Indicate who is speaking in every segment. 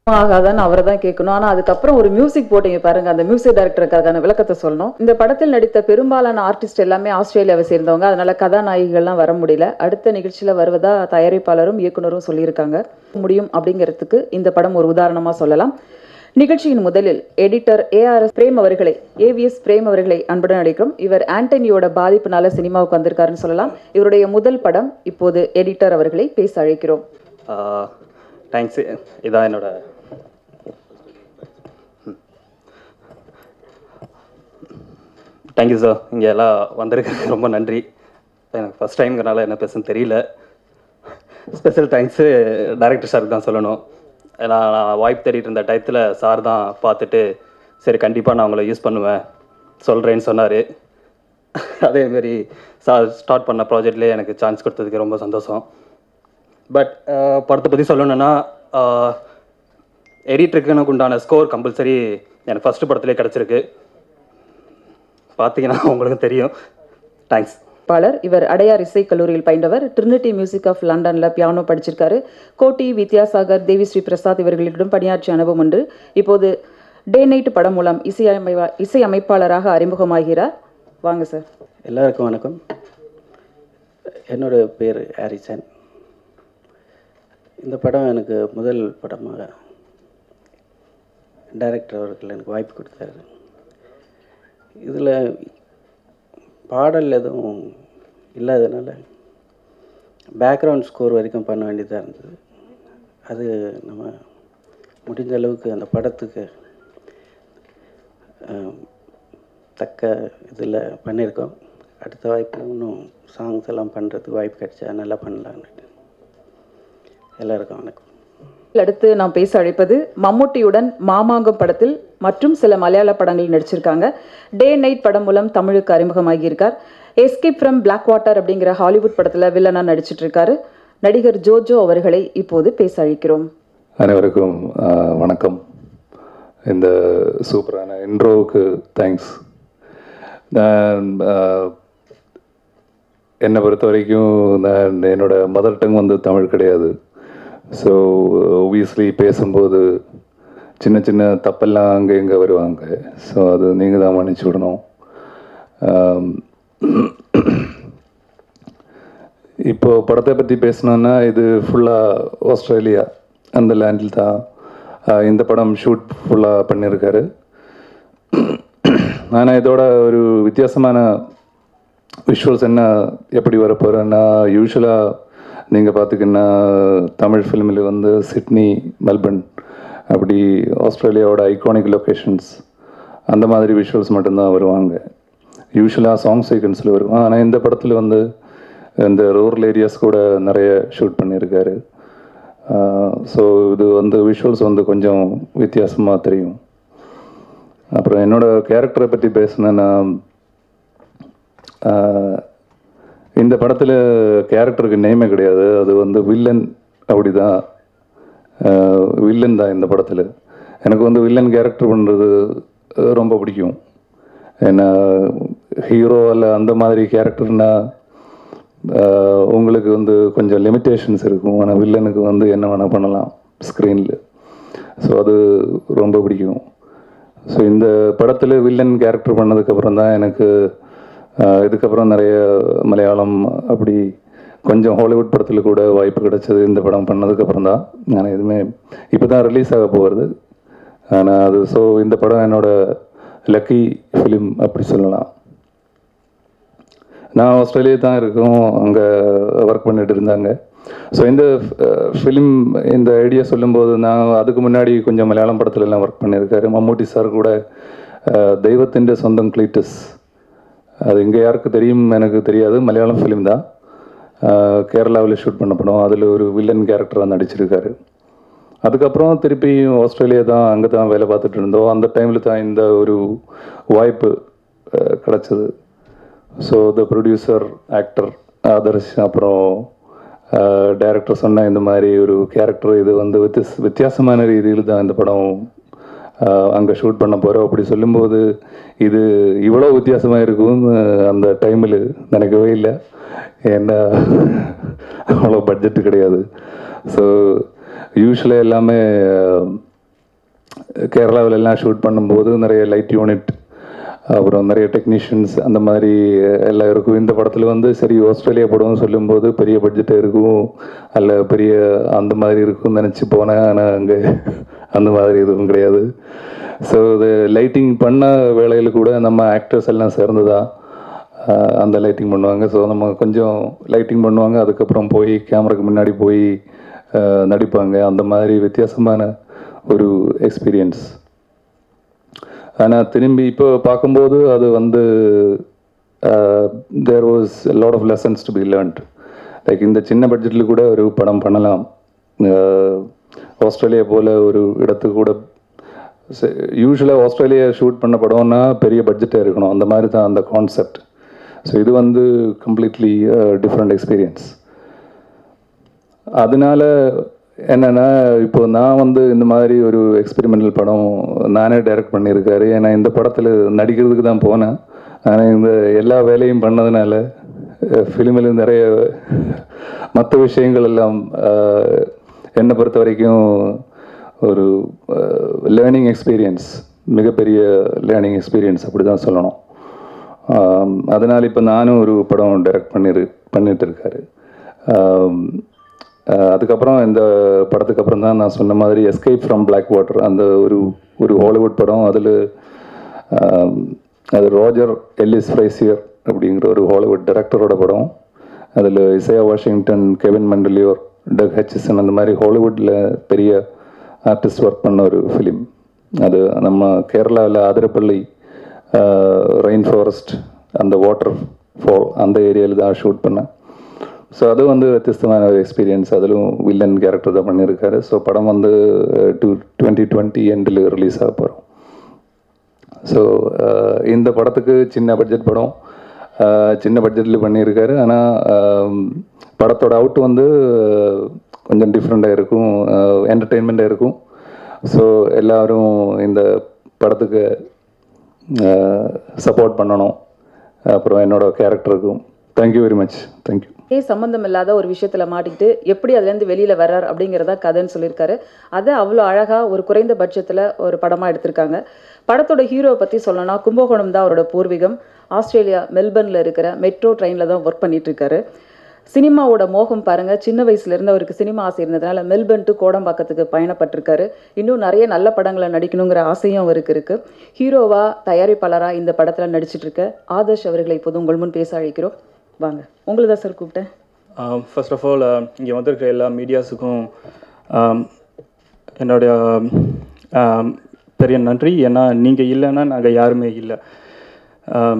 Speaker 1: ஆகாதான்னு அவரை தான் கேட்கணும் ஆனா அதுக்கப்புறம் ஒரு மியூசிக் போட்டீங்க பாருங்க அந்த மியூசிக் டைரக்டருக்கான விளக்கத்தை சொல்லணும் இந்த படத்தில் நடித்த பெரும்பாலான ஆர்டிஸ்ட் எல்லாமே ஆஸ்திரேலியாவை சேர்ந்தவங்க அதனால கதாநாயகிகள்லாம் வர முடியல அடுத்த நிகழ்ச்சியில வருவதா தயாரிப்பாளரும் இயக்குனரும் சொல்லியிருக்காங்க முடியும் அப்படிங்கிறதுக்கு இந்த படம் ஒரு உதாரணமா சொல்லலாம் நிகழ்ச்சியின் முதலில் எடிட்டர் ஏஆர்எஸ் பிரேம் அவர்களை ஏவிஎஸ் பிரேம் அவர்களை அன்புடன் அழைக்கிறோம் இவர் ஆண்டனியோட பாதிப்புனால சினிமாவுக்கு வந்திருக்காருன்னு சொல்லலாம் இவருடைய முதல் படம் இப்போது எடிட்டர் அவர்களை பேச அழைக்கிறோம்
Speaker 2: தேங்க்ஸ் இதான் என்னோட தேங்க்யூ சார் இங்கே எல்லாம் வந்திருக்கு ரொம்ப நன்றி எனக்கு ஃபஸ்ட் டைம்ங்கிறனால என்ன பேசுன்னு தெரியல ஸ்பெஷல் தேங்க்ஸு டைரக்டர் சாருக்கு தான் சொல்லணும் ஏன்னா நான் வாய்ப்பு தேடிட்டு இருந்த டயத்தில் சார் தான் பார்த்துட்டு சரி கண்டிப்பாக நான் உங்களை யூஸ் பண்ணுவேன் சொல்கிறேன்னு சொன்னார் அதேமாரி சார் ஸ்டார்ட் பண்ண ப்ராஜெக்ட்லேயே எனக்கு சான்ஸ் கொடுத்ததுக்கு ரொம்ப சந்தோஷம் பட் படத்தை பற்றி சொல்லணும்னா எடிட்டருக்கு எனக்கு உண்டான ஸ்கோர் கம்பல்சரி எனக்கு ஃபஸ்ட்டு படத்துலேயே கிடச்சிருக்கு பார்த்தீங்கன்னா உங்களுக்கு தெரியும் தேங்க்ஸ்
Speaker 1: பாளர் இவர் அடையார் இசைக் கல்லூரியில் பயின்றவர் ட்ரினிட்டி மியூசிக் ஆஃப் லண்டன்ல பியானோ படிச்சிருக்காரு கோட்டி வித்யாசாகர் தேவி ஸ்ரீ பிரசாத் இவர்களிடம் பணியாற்றிய அனுபவம் உண்டு இப்போது டே நைட் படம் மூலம் இசையமைவா இசை அமைப்பாளராக அறிமுகமாகிறார் வாங்க சார்
Speaker 3: எல்லாருக்கும் வணக்கம் என்னோட பேர் ஹாரிசன் இந்த படம் எனக்கு முதல் படமாக டைரக்டர் அவர்கள் எனக்கு வாய்ப்பு கொடுத்தாரு இதில் பாடல் எதுவும் இல்லாதனால பேக்ரவுண்ட் ஸ்கோர் வரைக்கும் பண்ண வேண்டியதாக இருந்தது அது நம்ம முடிஞ்ச அளவுக்கு அந்த படத்துக்கு அஹ், தக்க இதில் பண்ணியிருக்கோம் அடுத்த வாய்ப்பு இன்னும் சாங்ஸ் எல்லாம் பண்ணுறதுக்கு வாய்ப்பு கிடைச்சா நல்லா பண்ணலான்னு எல்லாருக்கும் வணக்கம்
Speaker 1: அடுத்து நாம் பேச அழைப்பது மம்முட்டியுடன் மாமாங்கம் படத்தில் மற்றும் சில மலையாள படங்களில் நடிச்சிருக்காங்க டே நைட் படம் மூலம் தமிழுக்கு அறிமுகமாகியிருக்கார் எஸ்கேப் ஃப்ரம் பிளாக் வாட்டர் அப்படிங்கிற ஹாலிவுட் படத்தில் வில்லனா நடிச்சிட்டு இருக்காரு நடிகர் ஜோஜோ அவர்களை இப்போது பேச அழைக்கிறோம்
Speaker 4: அனைவருக்கும் ஆஹ், வணக்கம் இந்த சூப்பரான இன்ட்ரோவுக்கு தேங்க்ஸ் நான் ஆஹ், என்னை பொறுத்த வரைக்கும் நான் என்னோட மதர் டங் வந்து தமிழ் கிடையாது ஸோ ஒபியஸ்லி பேசும்போது சின்ன சின்ன தப்பெல்லாம் அங்கே இங்கே வருவாங்க ஸோ அது நீங்கள் தான் மன்னிச்சு விடணும் ஆம், இப்போ படத்தை பற்றி பேசணுன்னா இது ஃபுல்லாக ஆஸ்திரேலியா அந்த லேண்டில் தான் ஆஹ், இந்த படம் ஷூட் ஃபுல்லாக பண்ணியிருக்காரு ஆனால் இதோட ஒரு வித்தியாசமான விஷுவல்ஸ் என்ன எப்படி வரப்போகிறேன்னா யூஸ்வலாக நீங்கள் பார்த்துக்கின்னா தமிழ் ஃபிலிமில் வந்து சிட்னி மெல்பர்ன் அப்படி ஆஸ்திரேலியாவோட ஐகானிக் லொக்கேஷன்ஸ் அந்த மாதிரி விஷுவல்ஸ் மட்டும்தான் வருவாங்க யூஸ்வலாக சாங் சீக்வன்ஸில் வரும் ஆனால் இந்த படத்தில் வந்து இந்த ரூரல் ஏரியாஸ் கூட நிறைய ஷூட் பண்ணியிருக்காரு ஸோ இது வந்து விஷுவல்ஸ் வந்து கொஞ்சம் வித்தியாசமாக தெரியும் அப்புறம் என்னோட கேரக்டரை பற்றி பேசினேன்னா ஆஹ், இந்த படத்தில் கேரக்டருக்கு நேமே கிடையாது அது வந்து வில்லன் அப்படிதான் வில்லன் தான் இந்த படத்தில் எனக்கு வந்து வில்லன் கேரக்டர் பண்ணுறது ரொம்ப பிடிக்கும் ஏன்னா ஹீரோ அல்ல அந்த மாதிரி கேரக்டர்னா உங்களுக்கு வந்து கொஞ்சம் லிமிட்டேஷன்ஸ் இருக்கும் ஆனால் வில்லனுக்கு வந்து என்ன வேணால் பண்ணலாம் ஸ்க்ரீனில் ஸோ அது ரொம்ப பிடிக்கும் ஸோ இந்த படத்தில் வில்லன் கேரக்டர் பண்ணதுக்கப்புறம் தான் எனக்கு ஆஹ், இதுக்கப்புறம் நிறைய மலையாளம் அப்படி கொஞ்சம் ஹாலிவுட் படத்தில் கூட வாய்ப்பு கிடைச்சது இந்த படம் பண்ணதுக்கப்புறம் தான் நான் எதுவுமே இப்போ தான் ரிலீஸ் ஆக போகிறது ஆனால் அது ஸோ இந்த படம் என்னோட லக்கி ஃபிலிம் அப்படி சொல்லலாம் நான் ஆஸ்திரேலியா தான் இருக்கோம் அங்கே ஒர்க் பண்ணிட்டு இருந்தாங்க ஸோ இந்த ஃபிலிம் இந்த ஐடியா சொல்லும்போது நான் அதுக்கு முன்னாடி கொஞ்சம் மலையாளம் படத்துல எல்லாம் ஒர்க் பண்ணியிருக்காரு மம்மூட்டி சார் கூட அஹ், தெய்வத்தின் சொந்தம் கிளீட்டஸ் அது இங்கே யாருக்கு தெரியும் எனக்கு தெரியாது மலையாளம் ஃபிலிம் தான் கேரளாவில் ஷூட் பண்ண படம் அதில் ஒரு வில்லன் கேரக்டராக நடிச்சிருக்காரு அதுக்கப்புறம் திருப்பி ஆஸ்திரேலியா தான் அங்கே தான் வேலை பார்த்துட்டு இருந்தோம் அந்த டைமில் தான் இந்த ஒரு வாய்ப்பு அஹ், கிடைச்சது so the producer actor Adarsh அப்புறம் டைரக்டர் சொன்ன இந்த மாதிரி ஒரு கேரக்டர் இது வந்து வித்தியாச வித்தியாசமான ரீதியில் தான் இந்த படம் அங்கே ஷூட் பண்ண போகிறோம் அப்படி சொல்லும்போது இது இவ்வளோ வித்தியாசமாக இருக்கும்னு அந்த டைமில் நினைக்கவே இல்லை ஏன்னா அவ்வளோ பட்ஜெட்டு கிடையாது ஸோ யூஸ்வலாக எல்லாமே கேரளாவில் எல்லாம் ஷூட் பண்ணும்போது நிறைய லைட் யூனிட் அப்புறம் நிறைய டெக்னீஷியன்ஸ் அந்த மாதிரி எல்லாம் இருக்கும் இந்த படத்தில் வந்து சரி ஆஸ்திரேலியா படம்னு சொல்லும்போது பெரிய பட்ஜெட் இருக்கும் அல்ல பெரிய அந்த மாதிரி இருக்கும்னு நினச்சி போனேன் ஆனால் அங்கே அந்த மாதிரி எதுவும் கிடையாது ஸோ இது லைட்டிங் பண்ண வேலையில் கூட நம்ம ஆக்டர்ஸ் எல்லாம் சேர்ந்து தான் ஆஹ், அந்த லைட்டிங் பண்ணுவாங்க ஸோ நம்ம கொஞ்சம் லைட்டிங் பண்ணுவாங்க அதுக்கப்புறம் போய் கேமராக்கு முன்னாடி போய் ஆஹ், நடிப்பாங்க அந்த மாதிரி வித்தியாசமான ஒரு எக்ஸ்பீரியன்ஸ் ஆனால் திரும்பி இப்போ பார்க்கும்போது அது வந்து there was lot of lessons to be learned like இந்த சின்ன பட்ஜெட்டில் கூட ஒரு படம் பண்ணலாம் ஆஹ் ஆஸ்திரேலியா போல் ஒரு இடத்துக்கு கூட யூஸ்வலாக ஆஸ்திரேலியா ஷூட் பண்ண படம்னா பெரிய பட்ஜெட்டாக இருக்கணும் அந்த மாதிரி தான் அந்த கான்செப்ட் ஸோ இது வந்து கம்ப்ளீட்லி டிஃப்ரெண்ட் எக்ஸ்பீரியன்ஸ் அதனால என்னன்னா இப்போ நான் வந்து இந்த மாதிரி ஒரு எக்ஸ்பெரிமெண்டல் படம் நானே டைரக்ட் பண்ணியிருக்காரு ஏன்னா இந்த படத்தில் நடிக்கிறதுக்கு தான் போனேன் ஆனால் இந்த எல்லா வேலையும் பண்ணதுனால ஃபிலிமில் நிறைய மற்ற விஷயங்கள் எல்லாம் அஹ், என்னை பொறுத்த வரைக்கும் ஒரு லேர்னிங் எக்ஸ்பீரியன்ஸ் மிகப்பெரிய லேர்னிங் எக்ஸ்பீரியன்ஸ் அப்படி தான் சொல்லணும் ஆம், அதனால இப்போ நானும் ஒரு படம் டைரக்ட் பண்ணிரு பண்ணிட்டு இருக்காரு ஆம், அஹ், அதுக்கப்புறம் இந்த படத்துக்கு அப்புறம் தான் நான் சொன்ன மாதிரி எஸ்கேப் ஃப்ரம் பிளாக் வாட்டர் அந்த ஒரு ஒரு ஹாலிவுட் படம் அதில் அது ரோஜர் எல்லிஸ் ஃப்ரைசியர் அப்படிங்கிற ஒரு ஹாலிவுட் டைரக்டரோட படம் அதில் இசையா வாஷிங்டன் கெவின் மெண்டலியோர் டக் ஹெச்சிசன் அந்த மாதிரி ஹாலிவுட்டில் பெரிய ஆர்டிஸ்ட் ஒர்க் பண்ண ஒரு ஃபிலிம் அது நம்ம கேரளாவில் ஆதிரப்பள்ளி ரெயின் ஃபாரஸ்ட் அந்த வாட்டர் ஃபால் அந்த ஏரியாவில் தான் ஷூட் பண்ணேன் ஸோ அது வந்து வித்தியஸ்தமான ஒரு எக்ஸ்பீரியன்ஸ் அதிலும் வில்லன் கேரக்டர் தான் பண்ணியிருக்காரு ஸோ படம் வந்து டூ டுவெண்ட்டி டுவெண்ட்டி எண்டில் ரிலீஸ் ஆக போகிறோம் ஸோ இந்த படத்துக்கு சின்ன பட்ஜெட் படம் அஹ், சின்ன பட்ஜெட்டில் பண்ணியிருக்காரு ஆனால் படத்தோட அவுட் வந்து அஹ், கொஞ்சம் டிஃப்ரெண்ட்டாக இருக்கும் என்டர்டெயின்மெண்ட்டாக இருக்கும் ஸோ எல்லாரும் இந்த படத்துக்கு சப்போர்ட் பண்ணணும் அப்புறம் என்னோட கேரக்டருக்கும் தேங்க்யூ வெரி மச் தேங்க்யூ
Speaker 1: ஏ சம்மந்தம் இல்லாத ஒரு விஷயத்துல மாட்டிக்கிட்டு எப்படி அதுலேருந்து வெளியில வர்றார் அப்படிங்கிறதா கதைன்னு சொல்லியிருக்காரு அதை அவ்வளோ அழகா ஒரு குறைந்த பட்சத்துல ஒரு படமா எடுத்திருக்காங்க படத்தோட ஹீரோவை பத்தி சொல்லணும்னா கும்பகோணம் தான் அவரோட பூர்வீகம் ஆஸ்திரேலியா மெல்பர்ன்ல இருக்கிற மெட்ரோ ட்ரெயினில் தான் ஒர்க் பண்ணிட்டு இருக்காரு சினிமாவோட மோகம் பாருங்க சின்ன வயசுல இருந்து அவருக்கு சினிமா ஆசை இருந்ததுனால மெல்பர்ன் டு கோடம்பாக்கத்துக்கு பயணப்பட்டிருக்காரு இன்னும் நிறைய நல்ல படங்களை நடிக்கணுங்கிற ஆசையும் அவருக்கு இருக்கு ஹீரோவா தயாரிப்பாளரா இந்த படத்துல நடிச்சிட்டு இருக்க ஆதர்ஷ் அவர்களை இப்போது உங்கள் முன் பேச அழைக்கிறோம் வாங்க உங்களை தான் சார் கூப்பிட்டேன்
Speaker 5: ஃபர்ஸ்ட் ஆஃப் ஆல் இங்கே வந்திருக்கிற எல்லா மீடியாஸுக்கும் என்னுடைய um, பெரிய நன்றி ஏன்னா நீங்கள் இல்லைன்னா நாங்கள் யாருமே இல்லை Um,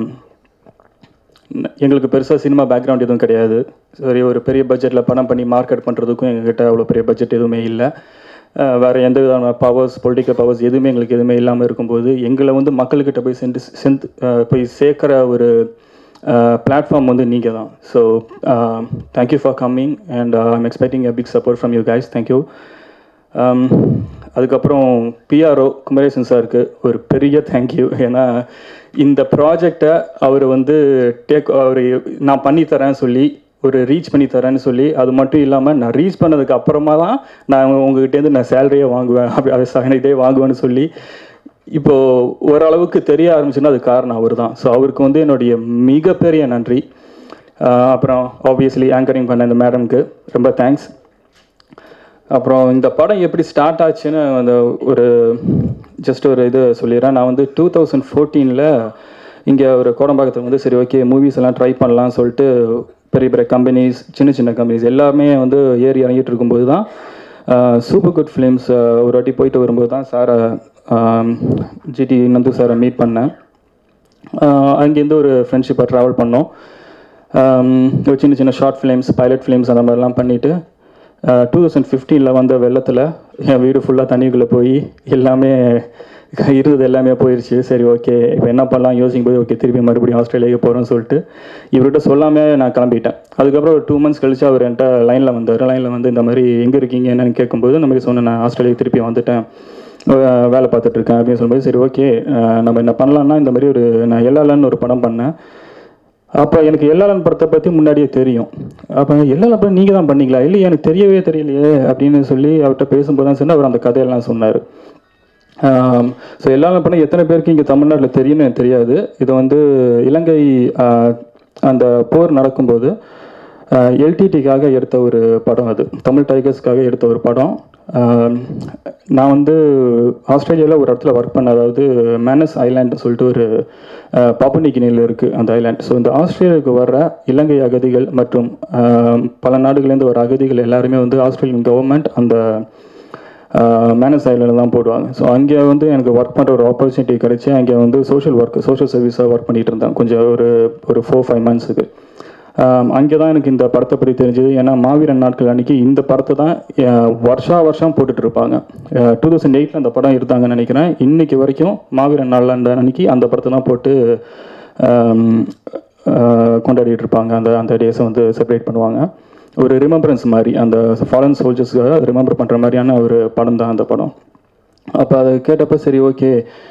Speaker 5: ந- எங்களுக்கு பெருசாக சினிமா பேக்ரவுண்ட் எதுவும் கிடையாது சரி ஒரு பெரிய பட்ஜெட்டில் படம் பண்ணி மார்க்கெட் பண்ணுறதுக்கும் எங்ககிட்ட அவ்வளோ பெரிய பட்ஜெட் எதுவுமே இல்லை அஹ் வேற எந்த விதமான பவர்ஸ் பொலிட்டிக்கல் பவர்ஸ் எதுவுமே எங்களுக்கு எதுவுமே இல்லாமல் இருக்கும்போது எங்களை வந்து மக்கள்கிட்ட போய் சென்று சென்று அஹ் போய் சேர்க்குற ஒரு பிளாட்ஃபார்ம் வந்து நீங்கள் தான் so thank you for coming and I'm expecting a big support from you guys thank you அதுக்கப்புறம் பிஆர்ஓ குமரேசன் சாருக்கு ஒரு பெரிய தேங்க்யூ ஏன்னா இந்த ப்ராஜெக்டை அவர் வந்து டேக் அவர் நான் பண்ணி தரேன்னு சொல்லி ஒரு ரீச் பண்ணி தரேன்னு சொல்லி அது மட்டும் இல்லாமல் நான் ரீச் பண்ணதுக்கு அப்புறமா தான் நான் உங்ககிட்டேருந்து நான் சேலரியே வாங்குவேன் அப்படி அதை ச- இதே வாங்குவேன்னு சொல்லி இப்போ ஓரளவுக்கு தெரிய ஆரம்பிச்சுன்னா அது காரணம் அவர் தான் ஸோ அவருக்கு வந்து என்னுடைய மிகப்பெரிய நன்றி ஆஹ் அப்புறம் ஆப்வியஸ்லி ஆங்கரிங் பண்ண இந்த மேடம்க்கு ரொம்ப தேங்க்ஸ் அப்புறம் இந்த படம் எப்படி ஸ்டார்ட் ஆச்சுன்னு அந்த ஒரு ஜஸ்ட் ஒரு இது சொல்லிடுறேன் நான் வந்து டூ தௌசண்ட் ஃபோர்டீனில் இங்கே ஒரு கோடம்பாக்கத்தில் வந்து சரி ஓகே மூவிஸ் எல்லாம் ட்ரை பண்ணலாம்னு சொல்லிட்டு பெரிய பெரிய கம்பெனிஸ் சின்ன சின்ன கம்பெனிஸ் எல்லாமே வந்து ஏறி இறங்கிட்டு இருக்கும்போது தான் சூப்பர் குட் ஃபிலிம்ஸ் ஒரு வாட்டி போயிட்டு வரும்போது தான் சாரை ஜிடி நந்து சாரை மீட் பண்ணேன் ஆஹ் அங்கேருந்து ஒரு ஃப்ரெண்ட்ஷிப்பாக ட்ராவல் பண்ணோம் ஆம், ஒரு சின்ன சின்ன ஷார்ட் ஃபிலிம்ஸ் பைலட் ஃபிலிம்ஸ் அந்த மாதிரிலாம் பண்ணிவிட்டு டூ தௌசண்ட் ஃபிஃப்டீனில் வந்த வெள்ளத்தில் என் வீடு ஃபுல்லாக தண்ணிக்குள்ளே போய் எல்லாமே இருந்தது எல்லாமே போயிடுச்சு சரி ஓகே இப்போ என்ன பண்ணலாம் யோசிக்கும் போது ஓகே திருப்பி மறுபடியும் ஆஸ்திரேலியாவுக்கு போகிறோம்னு சொல்லிட்டு இவர்கிட்ட சொல்லாமல் நான் கிளம்பிட்டேன் அதுக்கப்புறம் ஒரு டூ மந்த்ஸ் கழிச்சு அவர் என்கிட்ட லைனில் வந்தார் லைனில் வந்து இந்த மாதிரி எங்கே இருக்கீங்க என்னன்னு கேட்கும்போது இந்த மாதிரி சொன்னேன் நான் ஆஸ்திரேலியாவுக்கு திருப்பி வந்துட்டேன் அஹ் வேலை பார்த்துட்டு இருக்கேன் அப்படின்னு சொல்லும்போது சரி ஓகே நம்ம என்ன பண்ணலாம்னா இந்த மாதிரி ஒரு நான் எல்லாலன்னு ஒரு படம் பண்ணேன் அப்போ எனக்கு எல்லாளன் படத்தை பற்றி முன்னாடியே தெரியும் அப்போ எல்லாளன் படம் நீங்கள் தான் பண்ணீங்களா இல்லை எனக்கு தெரியவே தெரியலையே அப்படின்னு சொல்லி அவர்கிட்ட பேசும்போது தான் சொன்னால் அவர் அந்த கதையெல்லாம் சொன்னார் ஸோ எல்லாமே பண்ண எத்தனை பேருக்கு இங்கே தமிழ்நாட்டில் தெரியும்னு எனக்கு தெரியாது இது வந்து இலங்கை ஆஹ், அந்த போர் நடக்கும்போது எல்டிடிக்காக எடுத்த ஒரு படம் அது தமிழ் டைகர்ஸ்க்காக எடுத்த ஒரு படம் ஆஹ், நான் வந்து ஆஸ்திரேலியாவில் ஒரு இடத்துல ஒர்க் பண்ண அதாவது மேனஸ் ஐலாண்ட் சொல்லிட்டு ஒரு பாப்புனிக்கினியில் இருக்குது அந்த ஐலாண்ட் ஸோ இந்த ஆஸ்திரேலியாவுக்கு வர்ற இலங்கை அகதிகள் மற்றும் ஆஹ், பல நாடுகள்லேருந்து வர அகதிகள் எல்லாருமே வந்து ஆஸ்திரேலியன் கவர்மெண்ட் அந்த மேனஸ் ஐலாண்டில் தான் போடுவாங்க ஸோ அங்கே வந்து எனக்கு ஒர்க் பண்ணுற ஒரு ஆப்பர்ச்சுனிட்டி கிடைச்சி அங்கே வந்து சோஷியல் ஒர்க் சோஷியல் சர்வீஸாக ஒர்க் பண்ணிட்டு இருந்தேன் கொஞ்சம் ஒரு ஒரு ஃபோர் ஃபைவ் மந்த்ஸுக்கு அங்கே தான் எனக்கு இந்த படத்தை பற்றி தெரிஞ்சது ஏன்னா மாவீரன் நாட்கள் அன்னைக்கு இந்த படத்தை தான் அஹ், வருஷா வருஷம் போட்டுட்டு இருப்பாங்க டூ தௌசண்ட் எயிட்டில் அந்த படம் எடுத்தாங்கன்னு நினைக்கிறேன் இன்னைக்கு வரைக்கும் மாவீரன் நாள் அந்த அன்னைக்கு அந்த படத்தை தான் போட்டு ஆம், அஹ், கொண்டாடிட்டு இருப்பாங்க அந்த அந்த டேஸை வந்து செலிப்ரேட் பண்ணுவாங்க ஒரு ரிமெம்பரன்ஸ் மாதிரி அந்த ஃபாரின் சோல்ஜர்ஸ்க்காக ரிமெம்பர் பண்ணுற மாதிரியான ஒரு படம் தான் அந்த படம் அப்போ அதை கேட்டப்போ சரி ஓகே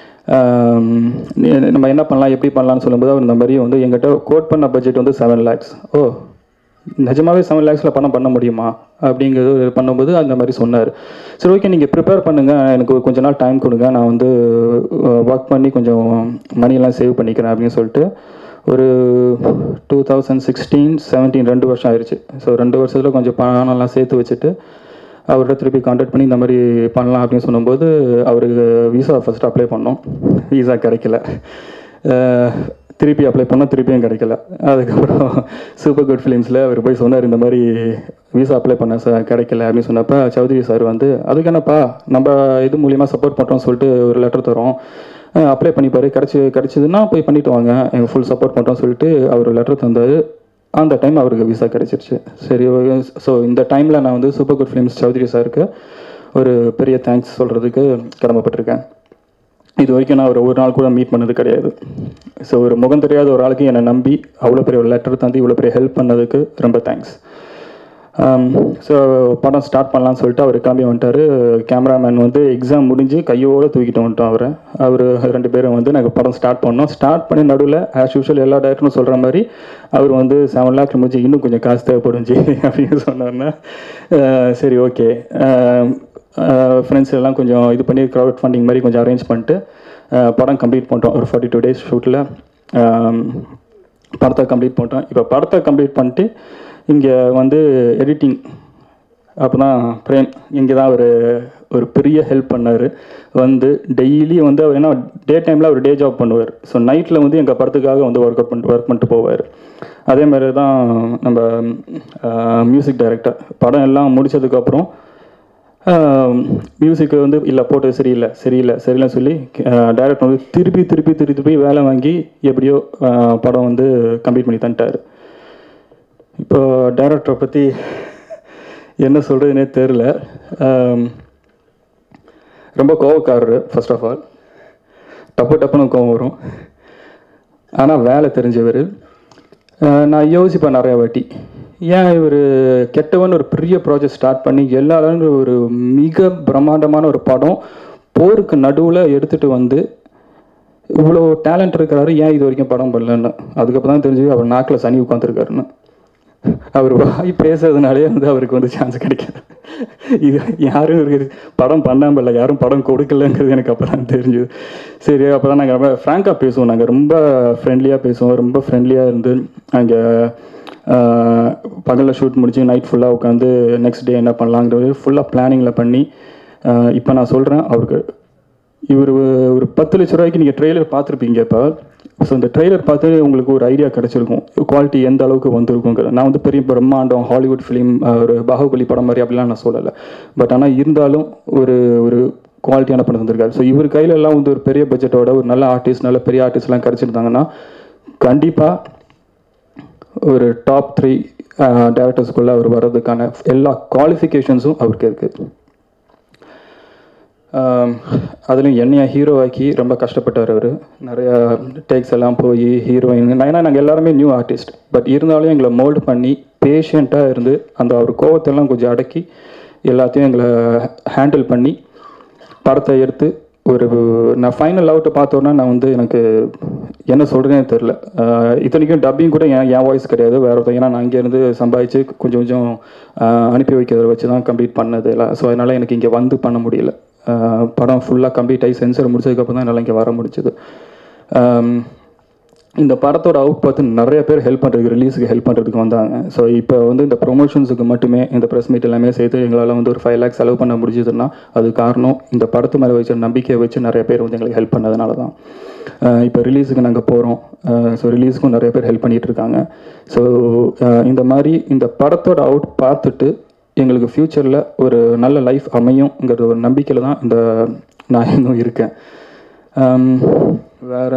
Speaker 5: நம்ம என்ன பண்ணலாம் எப்படி பண்ணலாம்னு சொல்லும்போது அவர் இந்த மாதிரி வந்து எங்கிட்ட கோட் பண்ண பட்ஜெட் வந்து செவன் லேக்ஸ் ஓ நிஜமாவே செவன் லேக்ஸில் பணம் பண்ண முடியுமா அப்படிங்கிறது பண்ணும்போது அந்த மாதிரி சொன்னார் சரி ஓகே நீங்கள் ப்ரிப்பேர் பண்ணுங்கள் எனக்கு ஒரு கொஞ்ச நாள் டைம் கொடுங்க நான் வந்து ஒர்க் பண்ணி கொஞ்சம் மணியெல்லாம் சேவ் பண்ணிக்கிறேன் அப்படின்னு சொல்லிட்டு ஒரு டூ தௌசண்ட் சிக்ஸ்டீன் செவன்டீன் ரெண்டு வருஷம் ஆயிடுச்சு ஸோ ரெண்டு வருஷத்தில் கொஞ்சம் பணம்லாம் சேர்த்து வச்சுட்டு அவர்கிட்ட திருப்பி காண்டாக்ட் பண்ணி இந்த மாதிரி பண்ணலாம் அப்படின்னு சொல்லும்போது அவருக்கு விசா ஃபஸ்ட்டு அப்ளை பண்ணோம் விசா கிடைக்கல அஹ் திருப்பி அப்ளை பண்ணோம் திருப்பியும் கிடைக்கல அதுக்கப்புறம் சூப்பர் குட் ஃபிலிம்ஸில் அவர் போய் சொன்னார் இந்த மாதிரி விசா அப்ளை பண்ண சார் கிடைக்கல அப்படின்னு சொன்னப்போ சௌத்ரி சார் வந்து அதுக்கு என்னப்பா நம்ம இது மூலியமாக சப்போர்ட் பண்ணுறோம்னு சொல்லிட்டு ஒரு லெட்டர் தரோம் அப்ளை பண்ணிப்பாரு கிடச்சி கிடச்சிதுன்னா போய் பண்ணிட்டு வாங்க எங்கள் ஃபுல் சப்போர்ட் பண்ணுறோம் சொல்லிட்டு அவர் லெட்டர் தந்தார் அந்த டைம் அவருக்கு விசா கிடச்சிருச்சு சரி ஸோ இந்த டைமில் நான் வந்து சூப்பர் குட் ஃபிலிம்ஸ் சௌத்ரி சாருக்கு ஒரு பெரிய தேங்க்ஸ் சொல்கிறதுக்கு கடமைப்பட்டிருக்கேன் இது வரைக்கும் நான் ஒரு ஒரு நாள் கூட மீட் பண்ணது கிடையாது ஸோ ஒரு முகம் தெரியாத ஒரு ஆளுக்கு என்னை நம்பி அவ்வளோ பெரிய ஒரு லெட்டர் தந்து இவ்வளோ பெரிய ஹெல்ப் பண்ணதுக்கு ரொம்ப தேங்க்ஸ் ஸோ படம் ஸ்டார்ட் பண்ணலாம்னு சொல்லிட்டு அவர் கிளம்பி வந்துட்டார் கேமராமேன் வந்து எக்ஸாம் முடிஞ்சு கையோடு தூக்கிட்டு வந்துட்டோம் அவரை அவர் ரெண்டு பேரும் வந்து நாங்கள் படம் ஸ்டார்ட் பண்ணோம் ஸ்டார்ட் பண்ணி நடுவில் ஆஸ் யூஷுவல் எல்லா டேரக்டரும் சொல்கிற மாதிரி அவர் வந்து செவன் லேக் முடிஞ்சு இன்னும் கொஞ்சம் காசு தேவைப்படும் ஜி அப்படின்னு சொன்னார்னா அஹ் சரி ஓகே ஃப்ரெண்ட்ஸ் எல்லாம் கொஞ்சம் இது பண்ணி க்ரௌட் ஃபண்டிங் மாதிரி கொஞ்சம் அரேஞ்ச் பண்ணிட்டு அஹ் படம் கம்ப்ளீட் பண்ணிட்டோம் ஒரு ஃபார்ட்டி டூ டேஸ் ஷூட்டில் படத்தை கம்ப்ளீட் பண்ணிட்டோம் இப்போ படத்தை கம்ப்ளீட் பண்ணிட்டு இங்கே வந்து எடிட்டிங் அப்போ தான் பிரேம் இங்கே தான் ஒரு ஒரு பெரிய ஹெல்ப் பண்ணார் வந்து டெய்லி வந்து அவர் என்ன டே டைமில் அவர் டே ஜாப் பண்ணுவார் ஸோ நைட்டில் வந்து எங்கள் படத்துக்காக வந்து ஒர்க் அவுட் பண்ணிட்டு ஒர்க் பண்ணிட்டு போவார் அதே மாதிரி தான் நம்ம மியூசிக் டைரக்டர் படம் எல்லாம் முடிச்சதுக்கப்புறம் மியூசிக்கு வந்து இல்லை போட்டது சரியில்லை சரியில்லை சரியில்லைன்னு சொல்லி டைரக்டர் வந்து திருப்பி திருப்பி திருப்பி திருப்பி வேலை வாங்கி எப்படியோ அஹ், படம் வந்து கம்ப்ளீட் பண்ணி தந்துட்டார் இப்போ டைரக்டரை பற்றி என்ன சொல்கிறதுனே தெரில ரொம்ப கோவக்காரரு ஃபர்ஸ்ட் ஆஃப் ஆல் டப்பு டப்புன்னு கோவம் வரும் ஆனால் வேலை தெரிஞ்சவர் நான் யோசிப்பேன் நிறைய வாட்டி ஏன் இவர் கெட்டவன் ஒரு பெரிய ப்ராஜெக்ட் ஸ்டார்ட் பண்ணி எல்லாரும் ஒரு மிக பிரம்மாண்டமான ஒரு படம் போருக்கு நடுவில் எடுத்துகிட்டு வந்து இவ்வளோ டேலண்ட் இருக்கிறாரு ஏன் இது வரைக்கும் படம் பண்ணலன்னு அதுக்கப்புறம் தான் தெரிஞ்சு அவர் நாக்கில் சனி உட்காந்துருக்காருன்னு அவர் வாய் பேசுறதுனாலே வந்து அவருக்கு வந்து சான்ஸ் கிடைக்காது இது யாரும் இருக்குது படம் பண்ணாமல் இல்லை யாரும் படம் கொடுக்கலங்கிறது எனக்கு அப்போ தான் தெரிஞ்சுது சரி அப்போ தான் நாங்கள் ரொம்ப ஃப்ராங்காக பேசுவோம் நாங்கள் ரொம்ப ஃப்ரெண்ட்லியாக பேசுவோம் ரொம்ப ஃப்ரெண்ட்லியாக இருந்து அங்கே பகலில் ஷூட் முடிச்சு நைட் ஃபுல்லாக உட்காந்து நெக்ஸ்ட் டே என்ன பண்ணலாங்கிறது ஃபுல்லாக பிளானிங்கில் பண்ணி இப்போ நான் சொல்கிறேன் அவருக்கு இவர் ஒரு பத்து லட்ச ரூபாய்க்கு நீங்கள் ட்ரெய்லர் பார்த்துருப்பீங்க இப்போ ஸோ இந்த ட்ரெய்லர் பார்த்து உங்களுக்கு ஒரு ஐடியா கிடச்சிருக்கும் குவாலிட்டி எந்த அளவுக்கு வந்திருக்குங்கிற நான் வந்து பெரிய பிரம்மாண்டம் ஹாலிவுட் ஃபிலிம் ஒரு பாகுபலி படம் மாதிரி அப்படிலாம் நான் சொல்லலை பட் ஆனால் இருந்தாலும் ஒரு ஒரு குவாலிட்டியான படம் வந்திருக்காரு ஸோ இவர் கையில எல்லாம் வந்து ஒரு பெரிய பட்ஜெட்டோட ஒரு நல்ல ஆர்டிஸ்ட் நல்ல பெரிய ஆர்டிஸ்ட்லாம் கிடச்சிருந்தாங்கன்னா கண்டிப்பாக ஒரு டாப் த்ரீ டேரக்டர்ஸ்குள்ளே அவர் வர்றதுக்கான எல்லா குவாலிஃபிகேஷன்ஸும் அவருக்கு இருக்குது அதுலேயும் என்னைய ஹீரோ ஆக்கி ரொம்ப கஷ்டப்பட்டார் அவர் நிறைய டேக்ஸ் எல்லாம் போய் ஹீரோயின் ஏன்னா நாங்கள் எல்லாருமே நியூ ஆர்டிஸ்ட் பட் இருந்தாலும் எங்களை மோல்டு பண்ணி பேஷண்ட்டாக இருந்து அந்த அவர் கோவத்தெல்லாம் கொஞ்சம் அடக்கி எல்லாத்தையும் எங்களை ஹேண்டில் பண்ணி படத்தை எடுத்து ஒரு நான் ஃபைனல் அவுட்டை பார்த்தோன்னா நான் வந்து எனக்கு என்ன சொல்கிறேனே தெரில இத்தனைக்கும் டப்பிங் கூட என் என் வாய்ஸ் கிடையாது வேற ஒருத்தர் ஏன்னா நான் அங்கேருந்து சம்பாதிச்சு கொஞ்சம் கொஞ்சம் ஆஹ், அனுப்பி வைக்கிறத வச்சு தான் கம்ப்ளீட் பண்ணது எல்லாம் ஸோ அதனால் எனக்கு இங்கே வந்து பண்ண முடியல அஹ் படம் ஃபுல்லாக கம்ப்ளீட் ஆகி சென்சர் முடிச்சதுக்கப்புறம் தான் என்னால் இங்கே வர முடிஞ்சது இந்த படத்தோட அவுட் பார்த்து நிறைய பேர் ஹெல்ப் பண்ணுறதுக்கு ரிலீஸுக்கு ஹெல்ப் பண்ணுறதுக்கு வந்தாங்க ஸோ இப்போ வந்து இந்த ப்ரொமோஷன்ஸுக்கு மட்டுமே இந்த ப்ரெஸ் மீட் எல்லாமே சேர்த்து எங்களால் வந்து ஒரு ஃபைவ் லேக்ஸ் செலவு பண்ண முடிஞ்சதுன்னா அது காரணம் இந்த படத்து மேலே வச்ச நம்பிக்கையை வச்சு நிறைய பேர் வந்து எங்களுக்கு ஹெல்ப் பண்ணதுனால தான் இப்போ ரிலீஸுக்கு நாங்கள் போகிறோம் ஸோ ரிலீஸுக்கும் நிறைய பேர் ஹெல்ப் பண்ணிட்டு இருக்காங்க ஸோ இந்த மாதிரி இந்த படத்தோட அவுட் பார்த்துட்டு எங்களுக்கு ஃப்யூச்சரில் ஒரு நல்ல லைஃப் அமையுங்கிற ஒரு நம்பிக்கையில் தான் இந்த நான் இன்னும் இருக்கேன் ஆம், வேற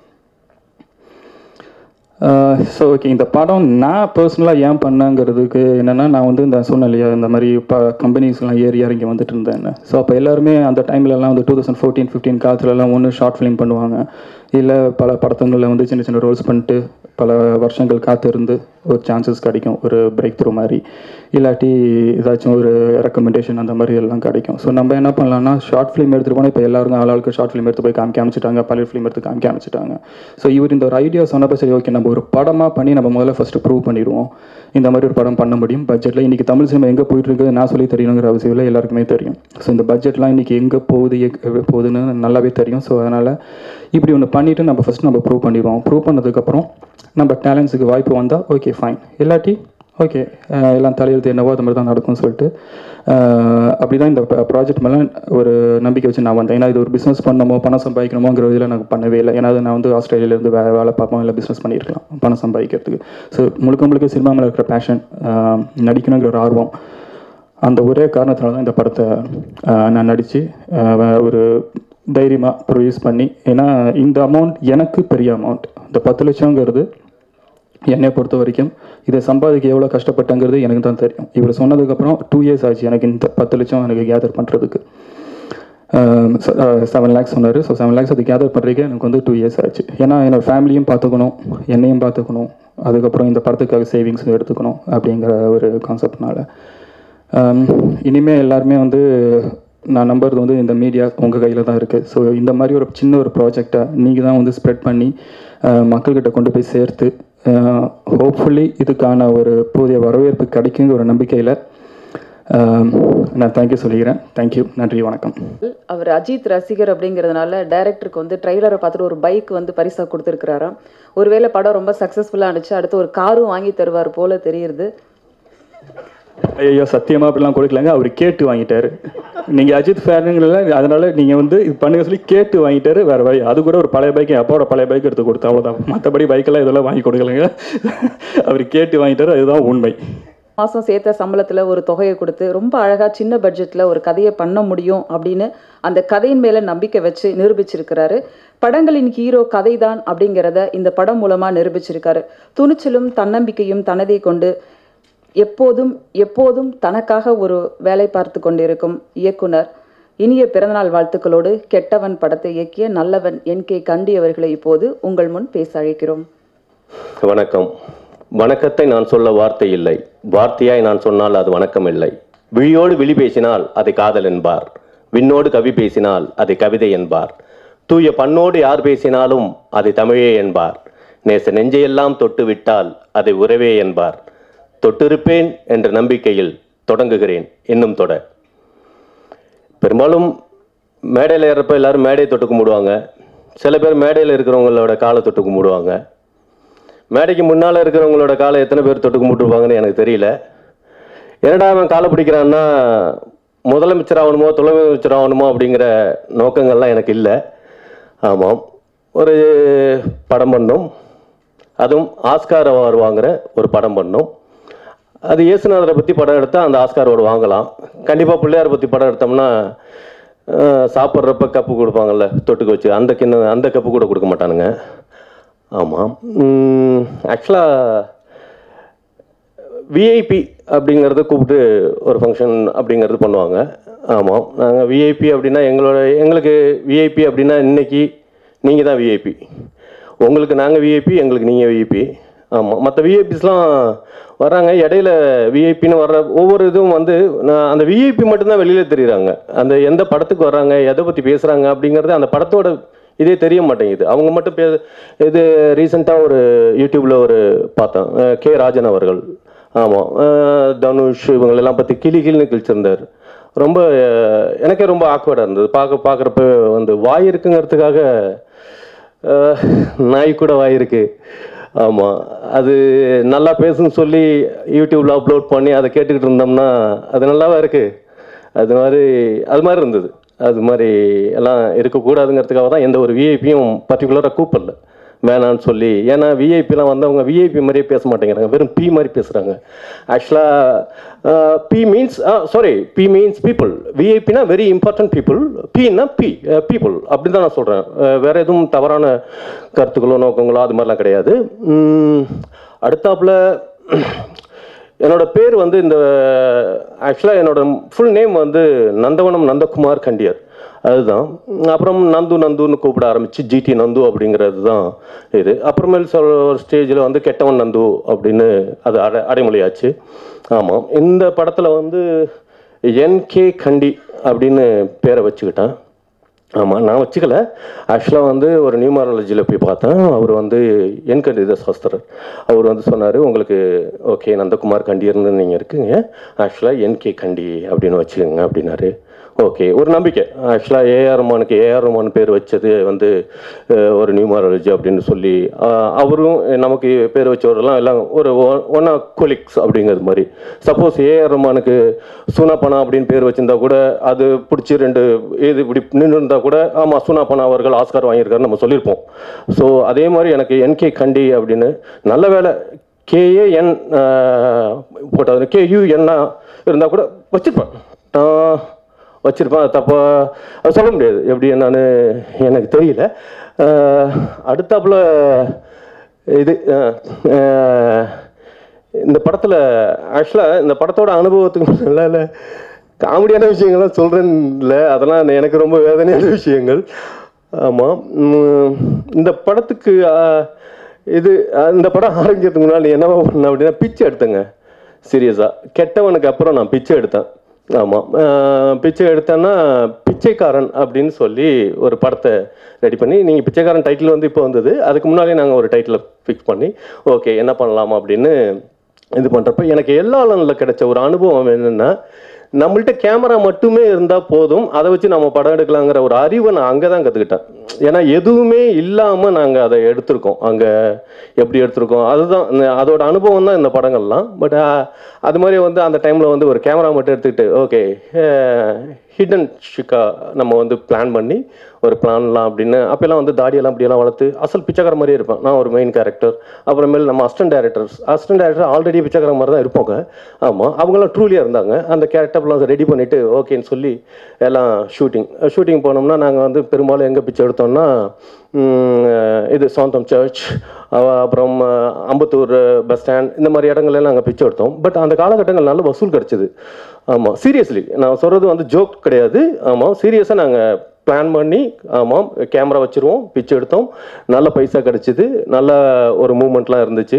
Speaker 5: ஸோ ஓகே இந்த படம் நான் பர்சனலாக ஏன் பண்ணேங்கிறதுக்கு என்னென்னா நான் வந்து இந்த சொன்னேன் இல்லையா இந்த மாதிரி இப்போ கம்பெனிஸ்லாம் ஏறி இறங்கி வந்துட்டு இருந்தேன் ஸோ அப்போ எல்லாருமே அந்த டைம்லலாம் வந்து டூ தௌசண்ட் ஃபோர்டீன் ஃபிஃப்டீன் காலத்துலலாம் ஒன்று ஷார்ட் ஃபிலிம் பண்ணுவாங்க இல்லை பல படத்தங்களில் வந்து சின்ன சின்ன ரோல்ஸ் பண்ணிட்டு பல வருஷங்கள் காத்திருந்து ஒரு சான்சஸ் கிடைக்கும் ஒரு பிரேக் த்ரூ மாதிரி இல்லாட்டி ஏதாச்சும் ஒரு ரெக்கமெண்டேஷன் அந்த மாதிரி எல்லாம் கிடைக்கும் ஸோ நம்ம என்ன பண்ணலாம்னா ஷார்ட் ஃபிலிம் எடுத்துகிட்டு போனால் இப்போ எல்லாருக்கும் ஆளாளுக்கு ஷார்ட் ஃபிலிம் எடுத்து போய் காமிக்க ஆரம்பிச்சிட்டாங்க பழைய ஃபிலிம் எடுத்து காமிக்க ஆரம்பிச்சிட்டாங்க ஸோ இவர் இந்த ஒரு ஐடியா சொன்னப்போ சரி ஓகே நம்ம ஒரு படமாக பண்ணி நம்ம முதல்ல ஃபஸ்ட்டு ப்ரூவ் பண்ணிடுவோம் இந்த மாதிரி ஒரு படம் பண்ண முடியும் பட்ஜெட்டில் இன்றைக்கி தமிழ் சினிமா எங்கே போயிட்டு இருக்குது நான் சொல்லி தெரியணுங்கிற அவசியம் இல்லை எல்லாருக்குமே தெரியும் ஸோ இந்த பட்ஜெட்லாம் இன்றைக்கி எங்கே போகுது எங்க போகுதுன்னு நல்லாவே தெரியும் ஸோ அதனால் இப்படி ஒன்று பண்ணிவிட்டு நம்ம ஃபஸ்ட் நம்ம ப்ரூவ் பண்ணிடுவோம் ப்ரூவ் பண்ணதுக்கப்புறம் நம்ம டேலண்ட்ஸுக்கு வாய்ப்பு வந்தால் ஓகே ஃபைன் இல்லாட்டி ஓகே எல்லாம் தலையெழுத்து என்னவோ அது மாதிரி தான் நடக்கும்னு சொல்லிட்டு அப்படி தான் இந்த ப்ராஜெக்ட் மேலே ஒரு நம்பிக்கை வச்சு நான் வந்தேன் ஏன்னா இது ஒரு பிஸ்னஸ் பண்ணணுமோ பணம் சம்பாதிக்கணுமோங்கிற இதில் நான் பண்ணவே இல்லை ஏன்னா அது நான் வந்து ஆஸ்திரேலியாவிலேருந்து வே வேலை பார்ப்போம் இல்லை பிஸ்னஸ் பண்ணியிருக்கலாம் பணம் சம்பாதிக்கிறதுக்கு ஸோ முழுக்க முழுக்க சினிமா மேலே இருக்கிற பேஷன் நடிக்கணுங்கிற ஒரு ஆர்வம் அந்த ஒரே காரணத்தினால தான் இந்த படத்தை ஆஹ், நான் நடித்து ஒரு தைரியமாக ப்ரொடியூஸ் பண்ணி ஏன்னா இந்த அமௌண்ட் எனக்கு பெரிய அமௌண்ட் இந்த பத்து லட்சங்கிறது என்னை பொறுத்த வரைக்கும் இதை சம்பாதிக்க எவ்வளோ கஷ்டப்பட்டங்கிறது எனக்கு தான் தெரியும் இவர் சொன்னதுக்கப்புறம் டூ இயர்ஸ் ஆச்சு எனக்கு இந்த பத்து லட்சம் எனக்கு கேதர் பண்ணுறதுக்கு செவன் லேக்ஸ் சொன்னார் ஸோ செவன் லேக்ஸ் அது கேதர் பண்ணுறதுக்கு எனக்கு வந்து டூ இயர்ஸ் ஆச்சு ஏன்னா என்னோட ஃபேமிலியும் பார்த்துக்கணும் என்னையும் பார்த்துக்கணும் அதுக்கப்புறம் இந்த படத்துக்காக சேவிங்ஸும் எடுத்துக்கணும் அப்படிங்கிற ஒரு கான்செப்ட்னால இனிமேல் எல்லாருமே வந்து நான் நம்புறது வந்து இந்த மீடியா உங்கள் கையில் தான் இருக்குது ஸோ இந்த மாதிரி ஒரு சின்ன ஒரு ப்ராஜெக்டை நீங்கள் தான் வந்து ஸ்ப்ரெட் பண்ணி அஹ், மக்கள்கிட்ட கொண்டு போய் சேர்த்து ஹோப்ஃபுல்லி இதுக்கான ஒரு போதிய வரவேற்பு கிடைக்குங்கிற ஒரு நம்பிக்கையில் நான் தேங்க்யூ சொல்லிக்கிறேன் தேங்க்யூ நன்றி வணக்கம்
Speaker 1: அவர் அஜித் ரசிகர் அப்படிங்கிறதுனால டைரக்டருக்கு வந்து ட்ரைலரை பார்த்துட்டு ஒரு பைக் வந்து பரிசா கொடுத்துருக்கிறாராம் ஒருவேளை படம் ரொம்ப சக்ஸஸ்ஃபுல்லாக இருந்துச்சு அடுத்து ஒரு காரும் வாங்கி தருவார் போல தெரியுது
Speaker 5: ஐயோ சத்தியமா அப்படிலாம் கொடுக்கலங்க அவர் கேட்டு வாங்கிட்டாரு நீங்க அஜித் ஃபேனுங்கள அதனால நீங்க வந்து இது பண்ணுங்க சொல்லி கேட்டு வாங்கிட்டாரு வேற வழி அது கூட ஒரு பழைய பைக் என் அப்பாவோட பழைய பைக் எடுத்து கொடுத்தா அவ்வளவுதான் மற்றபடி பைக்கெல்லாம் இதெல்லாம் வாங்கி கொடுக்கலங்க அவர் கேட்டு வாங்கிட்டாரு அதுதான் உண்மை
Speaker 1: மாதம் சேர்த்த சம்பளத்தில் ஒரு தொகையை கொடுத்து ரொம்ப அழகாக சின்ன பட்ஜெட்டில் ஒரு கதையை பண்ண முடியும் அப்படின்னு அந்த கதையின் மேலே நம்பிக்கை வச்சு நிரூபிச்சிருக்கிறாரு படங்களின் ஹீரோ கதைதான் அப்படிங்கிறத இந்த படம் மூலமாக நிரூபிச்சிருக்காரு துணிச்சலும் தன்னம்பிக்கையும் தனதை கொண்டு எப்போதும் எப்போதும் தனக்காக ஒரு வேலை பார்த்து கொண்டிருக்கும் இயக்குனர் இனிய பிறந்தநாள் வாழ்த்துக்களோடு கெட்டவன் படத்தை இயக்கிய நல்லவன் என் கே கண்டி அவர்களை இப்போது உங்கள் முன் பேச அழைக்கிறோம்
Speaker 6: வணக்கம் வணக்கத்தை நான் சொல்ல வார்த்தை இல்லை வார்த்தையாய் நான் சொன்னால் அது வணக்கம் இல்லை விழியோடு விழி பேசினால் அதை காதல் என்பார் விண்ணோடு கவி பேசினால் அதை கவிதை என்பார் தூய பண்ணோடு யார் பேசினாலும் அதை தமிழே என்பார் நேச நெஞ்சையெல்லாம் தொட்டு விட்டால் அதை உறவே என்பார் தொட்டிருப்பேன் என்ற நம்பிக்கையில் தொடங்குகிறேன் இன்னும் தொட பெரும்பாலும் மேடையில் ஏறப்ப எல்லாரும் மேடையை தொட்டு கும்பிடுவாங்க சில பேர் மேடையில் இருக்கிறவங்களோட காலை தொட்டு கும்பிடுவாங்க மேடைக்கு முன்னால் இருக்கிறவங்களோட காலை எத்தனை பேர் தொட்டு கும்பிட்டுருப்பாங்கன்னு எனக்கு தெரியல என்னடா அவன் காலை பிடிக்கிறான்னா முதலமைச்சர் ஆகணுமோ துணைமைச்சர் ஆகணுமோ அப்படிங்கிற நோக்கங்கள்லாம் எனக்கு இல்லை ஆமாம் ஒரு படம் பண்ணோம் அதுவும் ஆஸ்கார் அவார்டு வாங்குற ஒரு படம் பண்ணோம் அது இயேசுநாதரை பற்றி படம் எடுத்தால் அந்த ஆஸ்கார் அவார்டு வாங்கலாம் கண்டிப்பாக பிள்ளையார் பற்றி படம் எடுத்தோம்னா அஹ், சாப்பிட்றப்ப கப்பு கொடுப்பாங்கல்ல தொட்டுக்க வச்சு அந்த கிண்ணம் அந்த கப்பு கூட கொடுக்க மாட்டானுங்க ஆமாம் ஆக்சுவலாக விஐபி அப்படிங்கிறத கூப்பிட்டு ஒரு ஃபங்க்ஷன் அப்படிங்கிறது பண்ணுவாங்க ஆமாம் நாங்கள் விஐபி அப்படின்னா எங்களோட எங்களுக்கு விஐபி அப்படின்னா இன்னைக்கு நீங்கள் தான் விஐபி உங்களுக்கு நாங்கள் விஐபி எங்களுக்கு நீங்கள் விஐபி ஆமாம் மற்ற விஐபிஸ்லாம் வர்றாங்க இடையில விஐபின்னு வர்ற ஒவ்வொரு இதுவும் வந்து நான் அந்த விஐபி மட்டும்தான் வெளியில் தெரியுறாங்க அந்த எந்த படத்துக்கு வர்றாங்க எதை பற்றி பேசுகிறாங்க அப்படிங்கிறது அந்த படத்தோட இதே தெரிய மாட்டேங்குது அவங்க மட்டும் பே இது ரீசெண்டாக ஒரு யூடியூப்பில் ஒரு பார்த்தேன் அஹ் கே ராஜன் அவர்கள் ஆமாம் தனுஷ் இவங்களெல்லாம் பற்றி கிளி கிளின்னு கிழிச்சிருந்தார் ரொம்ப அஹ், எனக்கே ரொம்ப ஆக்வர்டாக இருந்தது பார்க்க பார்க்குறப்ப வந்து வாய் இருக்குங்கிறதுக்காக அஹ், நாய் கூட வாய் இருக்கு ஆமாம் அது நல்லா பேசுன்னு சொல்லி யூடியூப்ல அப்லோட் பண்ணி அதை கேட்டுக்கிட்டு இருந்தோம்னா அது நல்லாவா இருக்கு அது மாதிரி அது மாதிரி இருந்தது அது மாதிரி எல்லாம் இருக்கக்கூடாதுங்கிறதுக்காக தான் எந்த ஒரு விஐபியும் பர்டிகுலராக கூப்பிடல வேணான்னு சொல்லி ஏன்னா விஐபிலாம் வந்தவங்க விஐபி மாதிரியே பேச மாட்டேங்கிறாங்க வெறும் பி மாதிரி பேசுகிறாங்க ஆக்சுவலாக P means sorry P means people விஐபினா வெரி இம்பார்ட்டன்ட் பீப்புள் பின்னா பி பீப்புள் அப்படி தான் நான் சொல்கிறேன் வேற எதுவும் தவறான கருத்துக்களோ நோக்கங்களோ அது மாதிரிலாம் கிடையாது உம், அடுத்தாப்புல என்னோட பேர் வந்து இந்த ஆக்சுவலாக என்னோட ஃபுல் நேம் வந்து நந்தவனம் நந்தகுமார் கண்டியர் அதுதான் அப்புறம் நந்து நந்துன்னு கூப்பிட ஆரம்பிச்சு ஜிடி நந்து அப்படிங்கிறது தான் இது அப்புறமேல் சொல் ஒரு ஸ்டேஜில் வந்து கெட்டவன் நந்து அப்படின்னு அது அடை அடைமொழியாச்சு ஆமாம் இந்த படத்தில் வந்து என்கே கண்டி அப்படின்னு பேரை வச்சுக்கிட்டேன் ஆமாம் நான் வச்சுக்கல ஆக்சுவலாக வந்து ஒரு நியூமராலஜியில் போய் பார்த்தேன் அவர் வந்து என் கண்டித சாஸ்திரர் அவர் வந்து சொன்னார் உங்களுக்கு ஓகே நந்தகுமார் கண்டியர்னு நீங்கள் இருக்குங்க ஆக்சுவலாக என்கே கண்டி அப்படின்னு வச்சுக்கோங்க அப்படின்னாரு ஓகே ஒரு நம்பிக்கை ஆக்சுவலாக ஏஆர் ரமானுக்கு ஏஆர் ரமான் பேர் வச்சது வந்து அஹ், ஒரு நியூமராலஜி அப்படின்னு சொல்லி அஹ், அவரும் நமக்கு பேர் வச்சவரெல்லாம் எல்லாம் ஒரு ஒன் ஆஃப் கொலிக்ஸ் அப்படிங்கிறது மாதிரி சப்போஸ் ஏஆர் ரமானுக்கு சூனாப்பனா அப்படின்னு பேர் வச்சிருந்தா கூட அது பிடிச்சி ரெண்டு இது இப்படி நின்று இருந்தா கூட ஆமாம் சூனாப்பனா அவர்கள் ஆஸ்கார் வாங்கியிருக்காருன்னு நம்ம சொல்லியிருப்போம் ஸோ அதே மாதிரி எனக்கு என்கே கண்டி அப்படின்னு நல்ல வேலை கேஏ என் போட்டது கேயூஎன்னா இருந்தால் கூட வச்சிருப்பேன் நான் வச்சிருப்பேன் அது தப்பா அது சொல்ல முடியாது எப்படி என்னன்னு எனக்கு தெரியல அஹ், அடுத்தாப்புல இது அஹ், அஹ், இந்த படத்தில் ஆக்சுவலாக இந்த படத்தோட அனுபவத்துக்கு நல்லா இல்லை காமெடியான விஷயங்கள்லாம் சொல்கிறேன்னு இல்லை அதெல்லாம் எனக்கு ரொம்ப வேதனையான விஷயங்கள் ஆமாம் இந்த படத்துக்கு அஹ், இது அஹ், இந்த படம் ஆரம்பிக்கிறதுக்கு முன்னாடி என்னவா பண்ணேன் அப்படின்னா பிச்சை எடுத்தேங்க சீரியஸாக கெட்டவனுக்கு அப்புறம் நான் பிச்சை எடுத்தேன் ஆமாம் பிச்சை எடுத்தேன்னா பிச்சைக்காரன் அப்படின்னு சொல்லி ஒரு படத்தை ரெடி பண்ணி நீங்கள் பிச்சைக்காரன் டைட்டில் வந்து இப்போ வந்தது அதுக்கு முன்னாலே நாங்கள் ஒரு டைட்டிலை ஃபிக்ஸ் பண்ணி ஓகே என்ன பண்ணலாம் அப்படின்னு இது பண்ணுறப்ப எனக்கு எல்லா லனில் கிடைச்ச ஒரு அனுபவம் என்னென்னா நம்மள்ட்ட கேமரா மட்டுமே இருந்தால் போதும் அதை வச்சு நம்ம படம் எடுக்கலாங்கிற ஒரு அறிவை நான் அங்கே தான் கற்றுக்கிட்டேன் ஏன்னா எதுவுமே இல்லாமல் நாங்கள் அதை எடுத்திருக்கோம் அங்கே எப்படி எடுத்திருக்கோம் அதுதான் இந்த- அதோட அனுபவம் தான் இந்த படங்கள்லாம் பட் அது மாதிரி வந்து அந்த டைமில் வந்து ஒரு கேமரா மட்டும் எடுத்துக்கிட்டு ஓகே ஹிடன் ஷிக்கா நம்ம வந்து பிளான் பண்ணி ஒரு பிளான்லாம் அப்படின்னு அப்போல்லாம் வந்து தாடியெல்லாம் அப்படியெல்லாம் வளர்த்து அசல் பிச்சைக்கார மாதிரியே இருப்பேன் நான் ஒரு மெயின் கேரக்டர் அப்புறமேல் நம்ம assistant directors assistant director already பிச்சைக்கார மாதிரி தான் இருப்பாங்க ஆமாம் அவங்களாம் ட்ரூலியாக இருந்தாங்க அந்த கேரக்டர்லாம் ரெடி பண்ணிவிட்டு ஓகேன்னு சொல்லி எல்லாம் ஷூட்டிங் ஷூட்டிங் போனோம்னா நாங்கள் வந்து பெரும்பாலும் எங்கே பிச்சை எடுத்தோம்னா உம், இது சாந்தம் சர்ச் அப்புறம் அஹ், அம்பத்தூர் பஸ் ஸ்டாண்ட் இந்த மாதிரி இடங்கள்ல நாங்கள் பிச்சை எடுத்தோம் பட் அந்த காலகட்டங்கள் நல்ல வசூல் கிடச்சிது ஆமாம் சீரியஸ்லி நான் சொல்கிறது வந்து ஜோக் கிடையாது ஆமாம் சீரியஸாக நாங்கள் பிளான் பண்ணி ஆமாம் கேமரா வச்சுருவோம் பிச்சை எடுத்தோம் நல்ல பைசா கிடச்சிது நல்ல ஒரு மூமெண்ட்லாம் இருந்துச்சு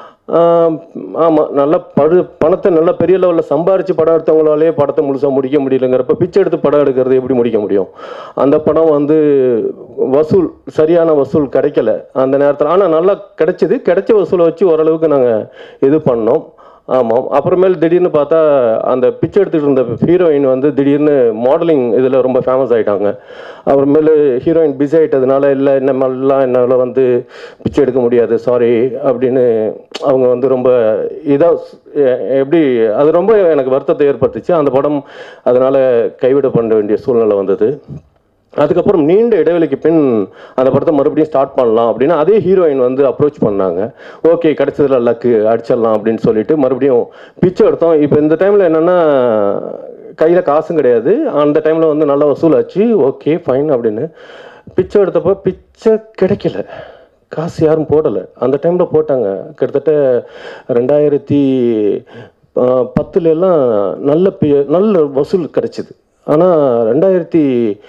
Speaker 6: ஆமாம் நல்ல படு பணத்தை நல்ல பெரிய லெவலில் சம்பாரிச்சு படம் எடுத்தவங்களாலே படத்தை முழுசாக முடிக்க முடியலங்கிறப்ப பிச்சை எடுத்து படம் எடுக்கிறது எப்படி முடிக்க முடியும் அந்த படம் வந்து வசூல் சரியான வசூல் கிடைக்கல அந்த நேரத்தில் ஆனால் நல்லா கிடைச்சிது கிடைச்ச வசூலை வச்சு ஓரளவுக்கு நாங்கள் இது பண்ணோம் ஆமாம் அப்புறமேல் திடீர்னு பார்த்தா அந்த பிச்சை எடுத்துகிட்டு இருந்த ஹீரோயின் வந்து திடீர்னு மாடலிங் இதில் ரொம்ப ஃபேமஸ் ஆகிட்டாங்க அப்புறமேலு ஹீரோயின் பிஸி ஆகிட்டதுனால இல்லை என்னமெல்லாம் என்னால் வந்து பிச்சை எடுக்க முடியாது சாரி அப்படின்னு அவங்க வந்து ரொம்ப இதாக எப்படி அது ரொம்ப எனக்கு வருத்தத்தை ஏற்பட்டுச்சு அந்த படம் அதனால் கைவிட பண்ண வேண்டிய சூழ்நிலை வந்தது அதுக்கப்புறம் நீண்ட இடைவெளிக்கு பின் அந்த படத்தை மறுபடியும் ஸ்டார்ட் பண்ணலாம் அப்படின்னு அதே ஹீரோயின் வந்து அப்ரோச் பண்ணாங்க ஓகே கிடைச்சதுல லக்கு அடிச்சிடலாம் அப்படின்னு சொல்லிட்டு மறுபடியும் பிச்சை எடுத்தோம் இப்போ இந்த டைமில் என்னென்னா கையில் காசும் கிடையாது அந்த டைமில் வந்து நல்லா வசூலாச்சு ஓகே ஃபைன் அப்படின்னு பிச்சை எடுத்தப்போ பிச்சை கிடைக்கல காசு யாரும் போடலை அந்த டைமில் போட்டாங்க கிட்டத்தட்ட ரெண்டாயிரத்தி ஆஹ், பத்துல எல்லாம் நல்ல பி- நல்ல வசூல் கிடைச்சிது ஆனால் ரெண்டாயிரத்தி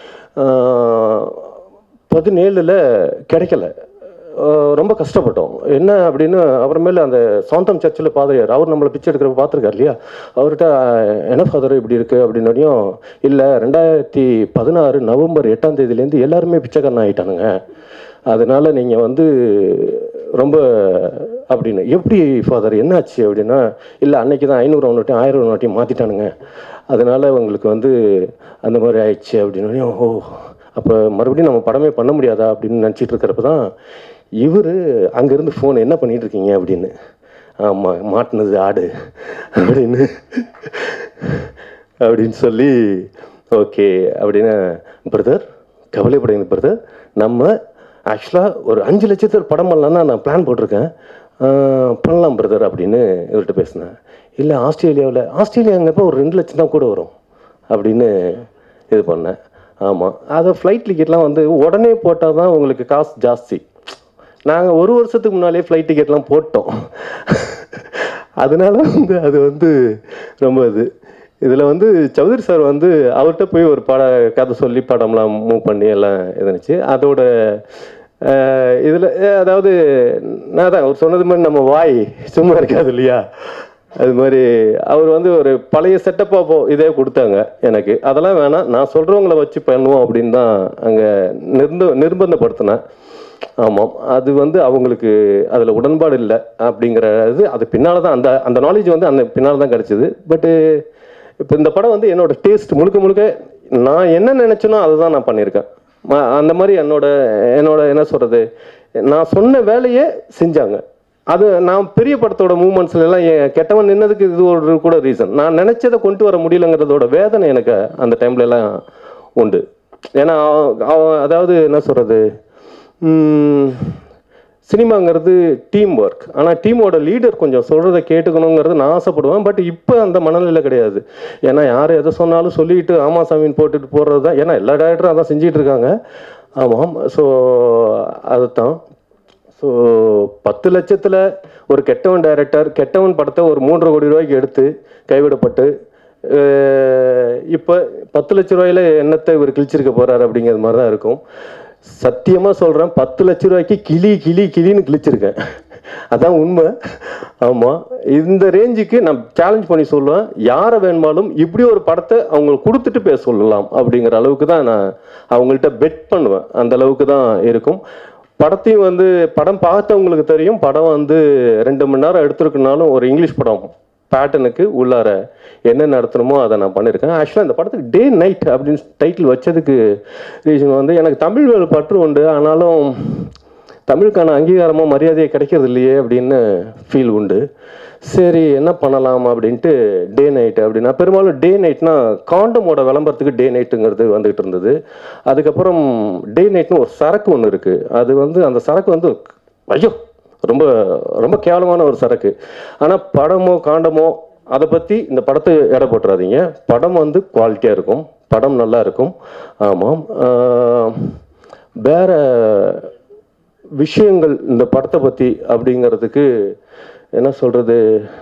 Speaker 6: பதினேழில் கிடைக்கல ஆஹ், ரொம்ப கஷ்டப்பட்டோம் என்ன அப்படின்னு அப்புறமேல அந்த சாந்தம் சர்ச்சில் பாதிரியார் அவர் நம்மளை பிச்சை எடுக்கிறப்ப பார்த்துருக்காரு இல்லையா அவர்கிட்ட ஆஹ், என்ன ஃபாதர் இப்படி இருக்குது அப்படின்னோடையும் இல்லை ரெண்டாயிரத்தி பதினாறு நவம்பர் எட்டாம் தேதியிலேருந்து எல்லாருமே பிச்சைக்காரன் ஆகிட்டானுங்க அதனால நீங்கள் வந்து ரொம்ப அப்படின்னு எப்படி ஃபாதர் என்னாச்சு அப்படின்னா இல்லை அன்னைக்கு தான் ஐநூறு நோட்டையும் ஆயிரம் நோட்டையும் மாற்றிட்டானுங்க அதனால உங்களுக்கு வந்து அந்த மாதிரி ஆயிடுச்சு அப்படின்னு ஓ அப்போ மறுபடியும் நம்ம படமே பண்ண முடியாதா அப்படின்னு நினச்சிட்டு இருக்கிறப்ப தான் இவர் அங்கேருந்து ஃபோன் என்ன பண்ணிட்டு இருக்கீங்க அப்படின்னு ஆமாம் மாட்டினது ஆடு அப்படின்னு அப்படின்னு சொல்லி ஓகே அப்படின்னு பிரதர் கவலைப்படாதீங்க பிரதர் நம்ம ஆக்சுவலாக ஒரு அஞ்சு லட்சத்தில் படம் பண்ணலான்னு நான் பிளான் போட்டிருக்கேன் ஆஹ் பண்ணலாம் பிரதர் அப்படின்னு இவர்கிட்ட பேசினேன் இல்லை ஆஸ்திரேலியாவில் ஆஸ்திரேலியாங்கப்போ ஒரு ரெண்டு லட்சம் தான் கூட வரும் அப்படின்னு இது பண்ணேன் ஆமாம் அதை ஃப்ளைட் டிக்கெட்லாம் வந்து உடனே போட்டால் தான் உங்களுக்கு காசு ஜாஸ்தி நாங்கள் ஒரு வருஷத்துக்கு முன்னாலே ஃப்ளைட் டிக்கெட்லாம் போட்டோம் அதனால வந்து அது வந்து ரொம்ப இது இதில் வந்து சௌதரி சார் வந்து அவர்கிட்ட போய் ஒரு பட கதை சொல்லி படம்லாம் மூவ் பண்ணி எல்லாம் இருந்துச்சு அதோட இதில் அதாவது நான் தான் அவர் சொன்னது மாதிரி நம்ம வாய் சும்மா இருக்காது இல்லையா அது மாதிரி அவர் வந்து ஒரு பழைய செட்டப்பாக போ இதே கொடுத்தாங்க எனக்கு அதெல்லாம் வேணாம் நான் சொல்கிறவங்கள வச்சு பண்ணுவோம் அப்படின்னு தான் அங்கே நிர்ப நிர்பந்தப்படுத்தினேன் ஆமாம் அது வந்து அவங்களுக்கு அதில் உடன்பாடு இல்லை அப்படிங்கிற இது அது பின்னால் தான் அந்த அந்த நாலேஜ் வந்து அந்த பின்னால் தான் கிடச்சிது பட்டு இப்போ இந்த படம் வந்து என்னோட டேஸ்ட் முழுக்க முழுக்க நான் என்ன நினச்சேனோ அதை தான் நான் பண்ணியிருக்கேன் ம- அந்த மாதிரி என்னோட என்னோட என்ன சொல்கிறது நான் சொன்ன வேலையை செஞ்சாங்க அது நான் பெரிய படத்தோட மூமெண்ட்ஸ்ல எல்லாம் என் கெட்டவன் நின்னதுக்கு இது ஒரு கூட ரீசன் நான் நினைச்சதை கொண்டு வர முடியலங்கிறதோட வேதனை எனக்கு அந்த டைம்ல எல்லாம் உண்டு ஏன்னா அவன் அவன் அதாவது என்ன சொல்றது உம், சினிமாங்கிறது டீம் ஒர்க் ஆனால் டீமோட லீடர் கொஞ்சம் சொல்கிறத கேட்டுக்கணுங்கிறது நான் ஆசைப்படுவேன் பட் இப்போ அந்த மனநிலை கிடையாது ஏன்னா யார் எதை சொன்னாலும் சொல்லிட்டு ஆமா சாமின்னு போட்டுட்டு போடுறது தான் ஏன்னா எல்லா டேரக்டரும் அதான் செஞ்சிட்டு இருக்காங்க ஆமாம் ஸோ அதுதான் ஸோ பத்து லட்சத்தில் ஒரு கெட்டவன் டைரக்டர் கெட்டவன் படத்தை ஒரு மூன்றரை கோடி ரூபாய்க்கு எடுத்து கைவிடப்பட்டு இப்போ பத்து லட்ச ரூபாயில என்னத்தை இவர் கிழிச்சிருக்க போறாரு அப்படிங்கிறது மாதிரி தான் இருக்கும் சத்தியமா சொல்றேன் பத்து லட்ச ரூபாய்க்கு கிளி கிளி கிளின்னு கிழிச்சிருக்கேன் அதான் உண்மை ஆமா இந்த ரேஞ்சுக்கு நான் சேலஞ்ச் பண்ணி சொல்லுவேன் யாரை வேணுமாலும் இப்படி ஒரு படத்தை அவங்களுக்கு கொடுத்துட்டு பேச சொல்லலாம் அப்படிங்கிற அளவுக்கு தான் நான் அவங்கள்ட்ட பெட் பண்ணுவேன் அந்த அளவுக்கு தான் இருக்கும் படத்தையும் வந்து படம் பார்த்தவங்களுக்கு தெரியும் படம் வந்து ரெண்டு மணி நேரம் எடுத்திருக்குனாலும் ஒரு இங்கிலீஷ் படம் பேட்டர்னுக்கு உள்ளார என்ன நடத்தணுமோ அதை நான் பண்ணியிருக்கேன் ஆக்சுவலாக இந்த படத்துக்கு டே நைட் அப்படின்னு டைட்டில் வச்சதுக்கு ரீசன் வந்து எனக்கு தமிழ் மேல பற்று உண்டு ஆனாலும் தமிழுக்கான அங்கீகாரமோ மரியாதையே கிடைக்கிறது இல்லையே அப்படின்னு ஃபீல் உண்டு சரி என்ன பண்ணலாம் அப்படின்ட்டு டே நைட் அப்படின்னா பெரும்பாலும் டே நைட்னா காண்டமோட விளம்பரத்துக்கு டே நைட்டுங்கிறது வந்துகிட்டு இருந்தது அதுக்கப்புறம் டே நைட்னு ஒரு சரக்கு ஒன்று இருக்குது அது வந்து அந்த சரக்கு வந்து ஐயோ ரொம்ப ரொம்ப கேவலமான ஒரு சரக்கு ஆனால் படமோ காண்டமோ அதை பற்றி இந்த படத்தை எடை போட்டுறாதீங்க படம் வந்து குவாலிட்டியாக இருக்கும் படம் நல்லா இருக்கும் ஆமாம் ஆஹ், வேற விஷயங்கள் இந்த படத்தை பற்றி அப்படிங்கிறதுக்கு என்ன சொல்கிறது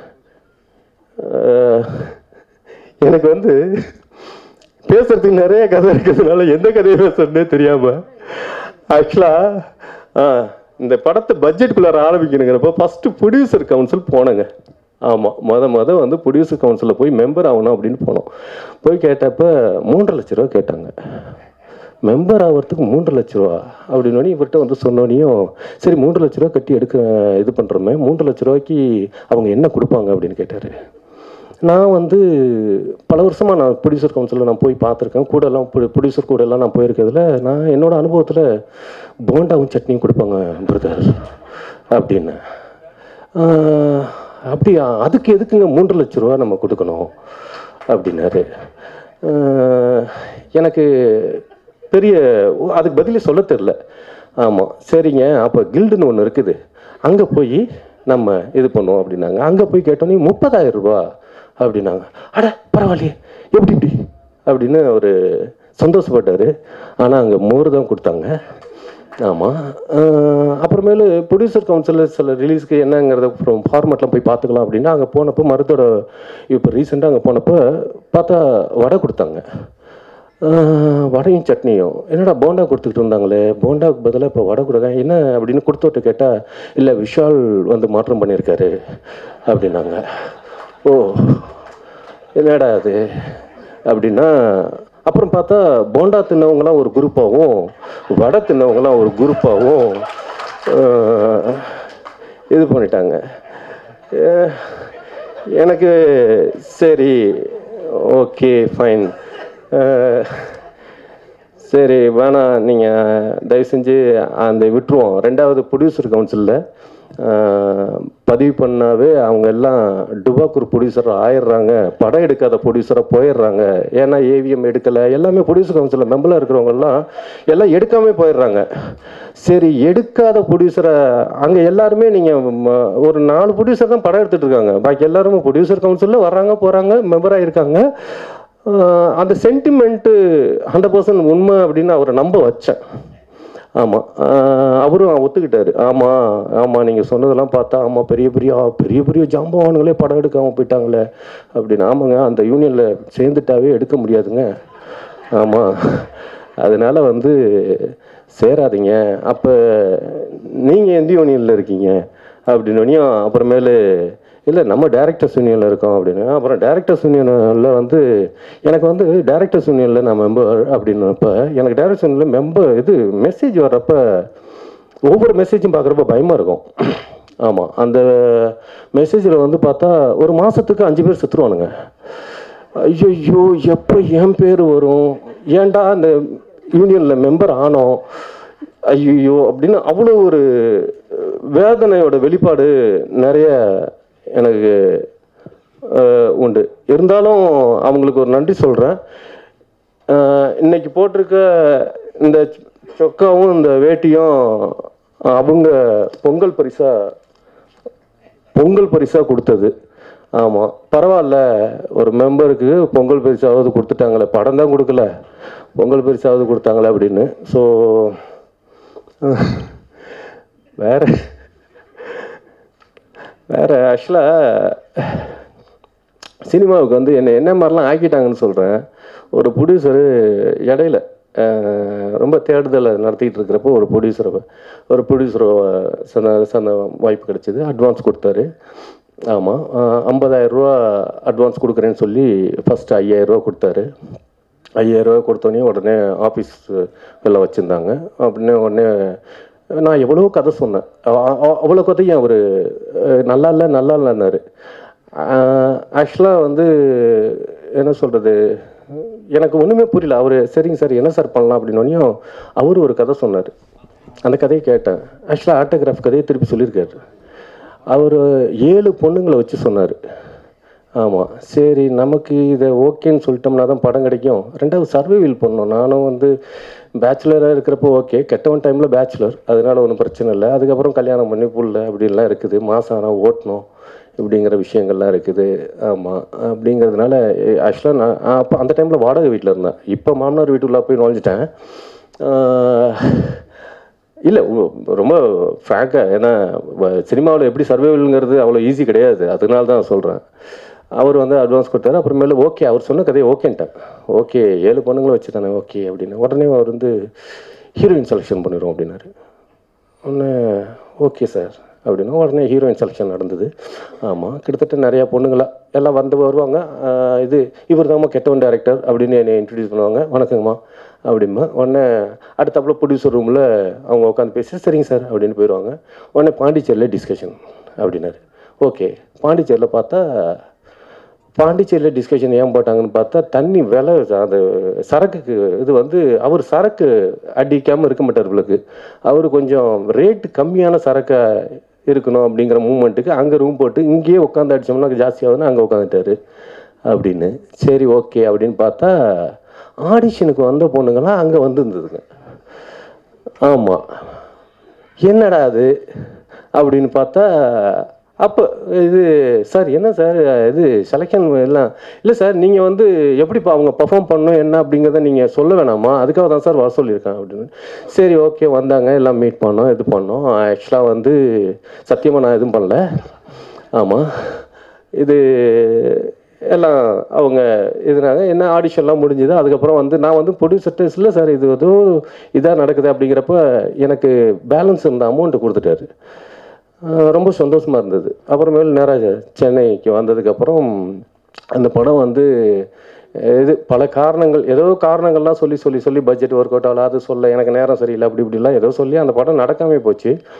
Speaker 6: எனக்கு வந்து பேசுறதுக்கு நிறைய கதை இருக்கிறதுனால எந்த கதையை பேசுறதுனே தெரியாம ஆக்சுவலா இந்த படத்தை பட்ஜெட்டுக்குள்ளார ஆரம்பிக்கணுங்கிறப்ப ஃபர்ஸ்ட் ப்ரொடியூசர் கவுன்சில் போனேங்க ஆமாம் மொத மொத வந்து ப்ரொடியூசர் கவுன்சிலில் போய் மெம்பர் ஆகணும் அப்படின்னு போனோம் போய் கேட்டப்ப மூன்றரை லட்ச ரூபா கேட்டாங்க மெம்பர் ஆகிறதுக்கு மூன்று லட்ச ரூபா அப்படின்னு இவர்கிட்ட வந்து சொன்னோனையும் சரி மூன்று லட்ச ரூபா கட்டி எடுக்க இது பண்ணுறோமே மூன்று லட்ச ரூபாய்க்கு அவங்க என்ன கொடுப்பாங்க அப்படின்னு கேட்டார் நான் வந்து பல வருஷமாக நான் ப்ரொடியூசர் கவுன்சிலில் நான் போய் பார்த்துருக்கேன் கூடலாம் ப்ரொடியூசர் கூட எல்லாம் நான் போயிருக்கிறதுல நான் என்னோட அனுபவத்தில் போண்டாவும் சட்னியும் கொடுப்பாங்க பிரதர் அப்படின்னு ஆஹ், அப்படியா அதுக்கு எதுக்குங்க மூன்று லட்ச ரூபா நம்ம கொடுக்கணும் அப்படின்னாரு ஆஹ், எனக்கு பெரிய அதுக்கு பதிலே சொல்ல தெரில ஆமாம் சரிங்க அப்போ கில்டுன்னு ஒன்று இருக்குது அங்கே போய் நம்ம இது பண்ணுவோம் அப்படின்னாங்க அங்கே போய் கேட்டோன்னே முப்பதாயிரம் ரூபா அப்படின்னாங்க அட பரவாயில்லையே எப்படி இப்படி அப்படின்னு ஒரு சந்தோஷப்பட்டார் ஆனால் அங்கே மோர் தான் கொடுத்தாங்க ஆமாம் அப்புறமேலு ப்ரொடியூசர் கவுன்சிலில் சில ரிலீஸ்க்கு என்னங்கிறத அப்புறம் ஃபார்மேட்லாம் போய் பார்த்துக்கலாம் அப்படின்னா அங்கே போனப்போ மருத்தோட இப்போ ரீசெண்டாக அங்கே போனப்போ பார்த்தா வடை கொடுத்தாங்க ஆஹ் வடையும் சட்னியும் என்னடா போண்டா கொடுத்துக்கிட்டு இருந்தாங்களே போண்டாவுக்கு பதிலாக இப்போ வடை கொடுக்க என்ன அப்படின்னு கொடுத்துட்டு கேட்டால் இல்லை விஷால் வந்து மாற்றம் பண்ணியிருக்காரு அப்படின்னாங்க ஓ என்னடா அது அப்படின்னா அப்புறம் பார்த்தா போண்டா தின்னவங்களாம் ஒரு குரூப்பாகவும் வடை தின்னவங்களாம் ஒரு குரூப்பாகவும் இது பண்ணிட்டாங்க அஹ் எனக்கு சரி ஓகே ஃபைன் சரி வேணாம் நீங்கள் தயவு செஞ்சு அந்த விட்டுருவோம் ரெண்டாவது ப்ரொடியூசர் கவுன்சிலில் பதிவு பண்ணாவே அவங்க எல்லாம் டுபாக்கூர் ப்ரொடியூசர் ஆயிடுறாங்க படம் எடுக்காத ப்ரொடியூசராக போயிடுறாங்க ஏன்னா ஏவிஎம் எடுக்கலை எல்லாமே ப்ரொடியூசர் கவுன்சிலில் மெம்பராக இருக்கிறவங்கெல்லாம் எல்லாம் எடுக்காமே போயிடுறாங்க சரி எடுக்காத ப்ரொடியூசரை அங்கே எல்லாருமே நீங்கள் ஒரு நாலு ப்ரொடியூசர் தான் படம் எடுத்துட்டு இருக்காங்க பாக்கி எல்லாருமே ப்ரொடியூசர் கவுன்சிலில் வர்றாங்க போகிறாங்க மெம்பராக இருக்காங்க ஆஹ் அந்த சென்டிமெண்ட்டு ஹண்ட்ரட் பர்சன்ட் உண்மை அப்படின்னு அவரை நம்ப வச்சேன் ஆமாம் அவரும் ஒத்துக்கிட்டாரு ஆமாம் ஆமாம் நீங்கள் சொன்னதெல்லாம் பார்த்தா ஆமாம் பெரிய பெரிய ஆ, பெரிய பெரிய ஜாம்பவானுங்களே படம் எடுக்காமல் போயிட்டாங்களே அப்படின்னு ஆமாங்க அந்த யூனியனில் சேர்ந்துட்டாவே எடுக்க முடியாதுங்க ஆமாம் அதனால வந்து சேராதீங்க அப்போ நீங்கள் எந்த யூனியனில் இருக்கீங்க அப்படின்னோடனையும் அப்புறமேலு இல்லை நம்ம டேரக்டர்ஸ் யூனியனில் இருக்கோம் அப்படின்னு அப்புறம் டேரக்டர்ஸ் யூனியனில் வந்து எனக்கு வந்து டேரக்டர்ஸ் யூனியனில் நான் மெம்பர் அப்படின்னப்ப எனக்கு டேரக்டர்ஸ் யூனியனில் மெம்பர் இது மெசேஜ் வர்றப்ப ஒவ்வொரு மெசேஜும் பார்க்குறப்ப பயமாக இருக்கும் ஆமாம் அந்த மெசேஜில் வந்து பார்த்தா ஒரு மாதத்துக்கு அஞ்சு பேர் செத்துருவானுங்க ஐயோ எப்போ என் பேர் வரும் ஏன்டா அந்த யூனியனில் மெம்பர் ஆனோம் ஐயோ அப்படின்னு அவ்வளோ ஒரு வேதனையோட வெளிப்பாடு நிறைய எனக்கு அஹ், உண்டு இருந்தாலும் அவங்களுக்கு ஒரு நன்றி சொல்கிறேன் இன்னைக்கு போட்டிருக்க இந்த சொக்காவும் இந்த வேட்டியும் அவங்க பொங்கல் பரிசா பொங்கல் பரிசாக கொடுத்தது ஆமாம் பரவாயில்ல ஒரு மெம்பருக்கு பொங்கல் பரிசாவது கொடுத்துட்டாங்களே படம் தான் கொடுக்கல பொங்கல் பரிசாவது கொடுத்தாங்களே அப்படின்னு ஸோ வேற வேற ஆக்சுவலாக சினிமாவுக்கு வந்து என்ன என்ன மாதிரிலாம் ஆக்கிட்டாங்கன்னு சொல்கிறேன் ஒரு ப்ரொடியூசரு இடையில அஹ், ரொம்ப தேடுதலை நடத்திட்டு இருக்கிறப்போ ஒரு ப்ரொடியூசரை ஒரு ப்ரொடியூசரை சந்த சந்த வாய்ப்பு கிடைச்சிது அட்வான்ஸ் கொடுத்தாரு ஆமாம் ஐம்பதாயிரரூவா அட்வான்ஸ் கொடுக்குறேன்னு சொல்லி ஃபஸ்ட்டு ஐயாயிரரூவா கொடுத்தாரு ஐயாயிரரூவா கொடுத்தோன்னே உடனே ஆஃபீஸ் வெளில வச்சுருந்தாங்க அப்படின்னே உடனே நான் எவ்வளோ கதை சொன்னேன் அ- அ- அவ்வளோ கதையும் அவர் நல்லா இல்லை நல்லா இல்லைன்னாரு ஆக்சுவலாக வந்து என்ன சொல்கிறது எனக்கு ஒன்றுமே புரியல அவர் சரிங்க சார் என்ன சார் பண்ணலாம் அப்படின்னோடனையும் அவர் ஒரு கதை சொன்னார் அந்த கதையை கேட்டேன் ஆக்சுவலாக ஆட்டோகிராஃப் கதையை திருப்பி சொல்லியிருக்காரு அவர் ஏழு பொண்ணுங்களை வச்சு சொன்னார் ஆமாம் சரி நமக்கு இதை ஓகேன்னு சொல்லிட்டோம்னா தான் படம் கிடைக்கும் ரெண்டாவது சர்வைவில் பண்ணோம் நானும் வந்து பேச்சுலராக இருக்கிறப்போ ஓகே கெட்டவன் டைமில் பேச்சுலர் அதனால ஒன்றும் பிரச்சனை இல்லை அதுக்கப்புறம் கல்யாணம் பண்ணி புள்ள அப்படின்லாம் இருக்குது மாதம் ஆனால் ஓட்டணும் இப்படிங்கிற விஷயங்கள்லாம் இருக்குது ஆமாம் அப்படிங்கிறதுனால ஆக்சுவலாக நான் அப்போ அந்த டைமில் வாடகை வீட்டில் இருந்தேன் இப்போ மாமனார் வீட்டுக்குள்ளே போய் நுழைஞ்சிட்டேன் இல்லை ரொம்ப ஃப்ராங்காக ஏன்னா சினிமாவில் எப்படி சர்வைவல்ங்கிறது அவ்வளோ ஈஸி கிடையாது அதனால தான் சொல்கிறேன் அவர் வந்து அட்வான்ஸ் கொடுத்தாரு அப்புறமேல ஓகே அவர் சொன்ன கதையை ஓகேன்ட்டேன் ஓகே ஏழு பொண்ணுங்களும் வச்சு தானே ஓகே அப்படின்னு உடனே அவர் வந்து ஹீரோயின் செலெக்ஷன் பண்ணிடுவோம் அப்படின்னாரு ஒன்று ஓகே சார் அப்படின்னா உடனே ஹீரோயின் செலெக்ஷன் நடந்தது ஆமாம் கிட்டத்தட்ட நிறையா பொண்ணுங்களா எல்லாம் வந்து வருவாங்க ஆஹ் இது இவர் தாம்மா கெட்டவன் டேரக்டர் அப்படின்னு என்னை இன்ட்ரடியூஸ் பண்ணுவாங்க வணக்கங்கம்மா அப்படிம்பா உடனே அடுத்தாப்புல ப்ரொடியூசர் ரூமில் அவங்க உட்காந்து பேசி சரிங்க சார் அப்படின்னு போயிடுவாங்க உடனே பாண்டிச்சேரியில் டிஸ்கஷன் அப்படின்னாரு ஓகே பாண்டிச்சேரியில் பார்த்தா பாண்டிச்சேரியில் டிஸ்கஷன் ஏன் போட்டாங்கன்னு பார்த்தா தண்ணி விலை அது சரக்குக்கு இது வந்து அவர் சரக்கு அடிக்காமல் இருக்க மாட்டார் உங்களுக்கு அவர் கொஞ்சம் ரேட்டு கம்மியான சரக்கை இருக்கணும் அப்படிங்கிற மூமெண்ட்டுக்கு அங்கே ரூம் போட்டு இங்கேயே உட்காந்து அடித்தோம்னா ஜாஸ்தியாகுதுன்னு அங்கே உட்காந்துட்டாரு அப்படின்னு சரி ஓகே அப்படின்னு பார்த்தா ஆடிஷனுக்கு வந்த பொண்ணுங்களாம் அங்கே வந்துருந்ததுங்க ஆமாம் என்னடா அது அப்படின்னு பார்த்தா அப்போ இது சார் என்ன சார் இது செலெக்ஷன் எல்லாம் இல்லை சார் நீங்கள் வந்து எப்படிப்பா அவங்க பர்ஃபார்ம் பண்ணணும் என்ன அப்படிங்கிறத நீங்கள் சொல்ல வேணாமா அதுக்காக தான் சார் வர சொல்லியிருக்கேன் அப்படின்னு சரி ஓகே வந்தாங்க எல்லாம் மீட் பண்ணோம் இது பண்ணோம் ஆக்சுவலாக வந்து சத்தியமாக நான் எதுவும் பண்ணல ஆமாம் இது எல்லாம் அவங்க இதுனாங்க என்ன ஆடிஷன்லாம் முடிஞ்சுது அதுக்கப்புறம் வந்து நான் வந்து ப்ரொடியூசர்ட்டு இல்லை சார் இது ஏதோ இதாக நடக்குது அப்படிங்கிறப்ப எனக்கு பேலன்ஸ் இருந்த அமௌண்ட்டு கொடுத்துட்டாரு ஆஹ் ரொம்ப சந்தோஷமாக இருந்தது அப்புறமேல் நேராக சென்னைக்கு வந்ததுக்கப்புறம் அந்த படம் வந்து அஹ் இது பல காரணங்கள் ஏதோ காரணங்கள்லாம் சொல்லி சொல்லி சொல்லி பட்ஜெட் ஒர்க் அவுட் ஆகல அது சொல்ல எனக்கு நேரம் சரியில்லை அப்படி இப்படிலாம் ஏதோ சொல்லி அந்த படம் நடக்காமே போச்சு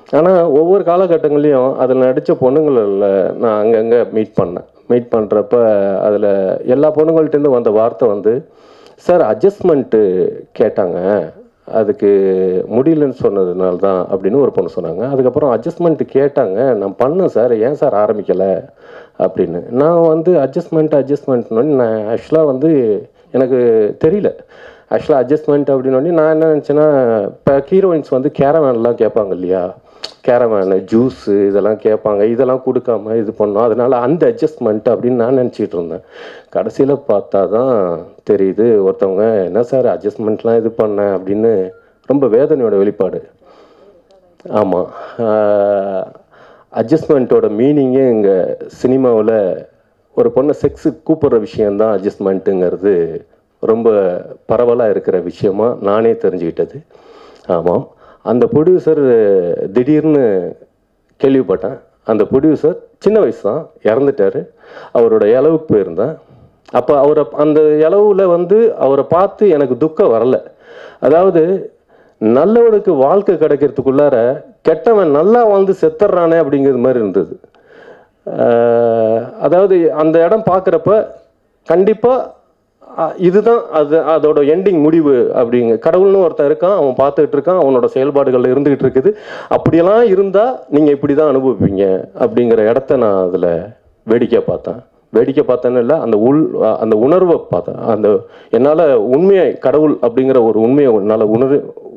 Speaker 6: ஆனால் ஒவ்வொரு காலகட்டங்களையும் அதில் நடித்த பொண்ணுங்களில் நான் அங்கங்கே மீட் பண்ணேன் மீட் பண்ணுறப்ப அதில் எல்லா பொண்ணுங்கள்ட்டேருந்து வந்த வார்த்தை வந்து சார் அட்ஜஸ்ட்மெண்ட்டு கேட்டாங்க அதுக்கு முடியலன்னு சொன்னதுனால தான் அப்படின்னு ஒரு பொண்ணு சொன்னாங்க அதுக்கப்புறம் அட்ஜஸ்ட்மெண்ட் கேட்டாங்க நான் பண்ணேன் சார் ஏன் சார் ஆரம்பிக்கலை அப்படின்னு நான் வந்து அட்ஜஸ்ட்மெண்ட் அட்ஜஸ்ட்மெண்ட்னு நான் ஆக்சுவலாக வந்து எனக்கு தெரியல ஆக்சுவலாக அட்ஜஸ்ட்மெண்ட் அப்படின்னு நான் என்ன நினச்சேன்னா இப்போ ஹீரோயின்ஸ் வந்து கேரவேன்லாம் கேட்பாங்க இல்லையா கேரவேனு ஜூஸு இதெல்லாம் கேட்பாங்க இதெல்லாம் கொடுக்காம இது பண்ணோம் அதனால அந்த அட்ஜஸ்ட்மெண்ட் அப்படின்னு நான் நினச்சிட்டு இருந்தேன் கடைசியில் பார்த்தா தான் தெரியுது ஒருத்தவங்க என்ன சார் அட்ஜஸ்ட்மெண்ட்லாம் இது பண்ணேன் அப்படின்னு ரொம்ப வேதனையோட வெளிப்பாடு ஆமாம் அட்ஜஸ்ட்மெண்ட்டோட மீனிங்கே இங்கே சினிமாவில் ஒரு பொண்ணை செக்ஸுக்கு கூப்பிட்ற விஷயந்தான் அட்ஜஸ்ட்மெண்ட்டுங்கிறது ரொம்ப பரவலாக இருக்கிற விஷயமா நானே தெரிஞ்சுக்கிட்டது ஆமாம் அந்த ப்ரொடியூசர் திடீர்னு கேள்விப்பட்டேன் அந்த ப்ரொடியூசர் சின்ன வயசு தான் இறந்துட்டார் அவரோட இளவுக்கு போயிருந்தேன் அப்போ அவரை அந்த இளவுல வந்து அவரை பார்த்து எனக்கு துக்கம் வரல அதாவது நல்லவனுக்கு வாழ்க்கை கிடைக்கிறதுக்குள்ளார கெட்டவன் நல்லா வாழ்ந்து செத்துறானே அப்படிங்கிறது மாதிரி இருந்தது ஆஹ் அதாவது அந்த இடம் பார்க்குறப்ப கண்டிப்பாக இதுதான் அது அதோட எண்டிங் முடிவு அப்படிங்க கடவுள்னு ஒருத்தன் இருக்கான் அவன் பார்த்துக்கிட்டு இருக்கான் அவனோட செயல்பாடுகள் இருந்துகிட்டு இருக்குது அப்படியெல்லாம் இருந்தால் நீங்கள் இப்படி தான் அனுபவிப்பீங்க அப்படிங்கிற இடத்த நான் அதில் வேடிக்கை பார்த்தேன் வேடிக்கை பார்த்தேன்னு இல்லை அந்த உள் அந்த உணர்வை பார்த்தேன் அந்த என்னால் உண்மையை கடவுள் அப்படிங்கிற ஒரு உண்மையை என்னால் உணர்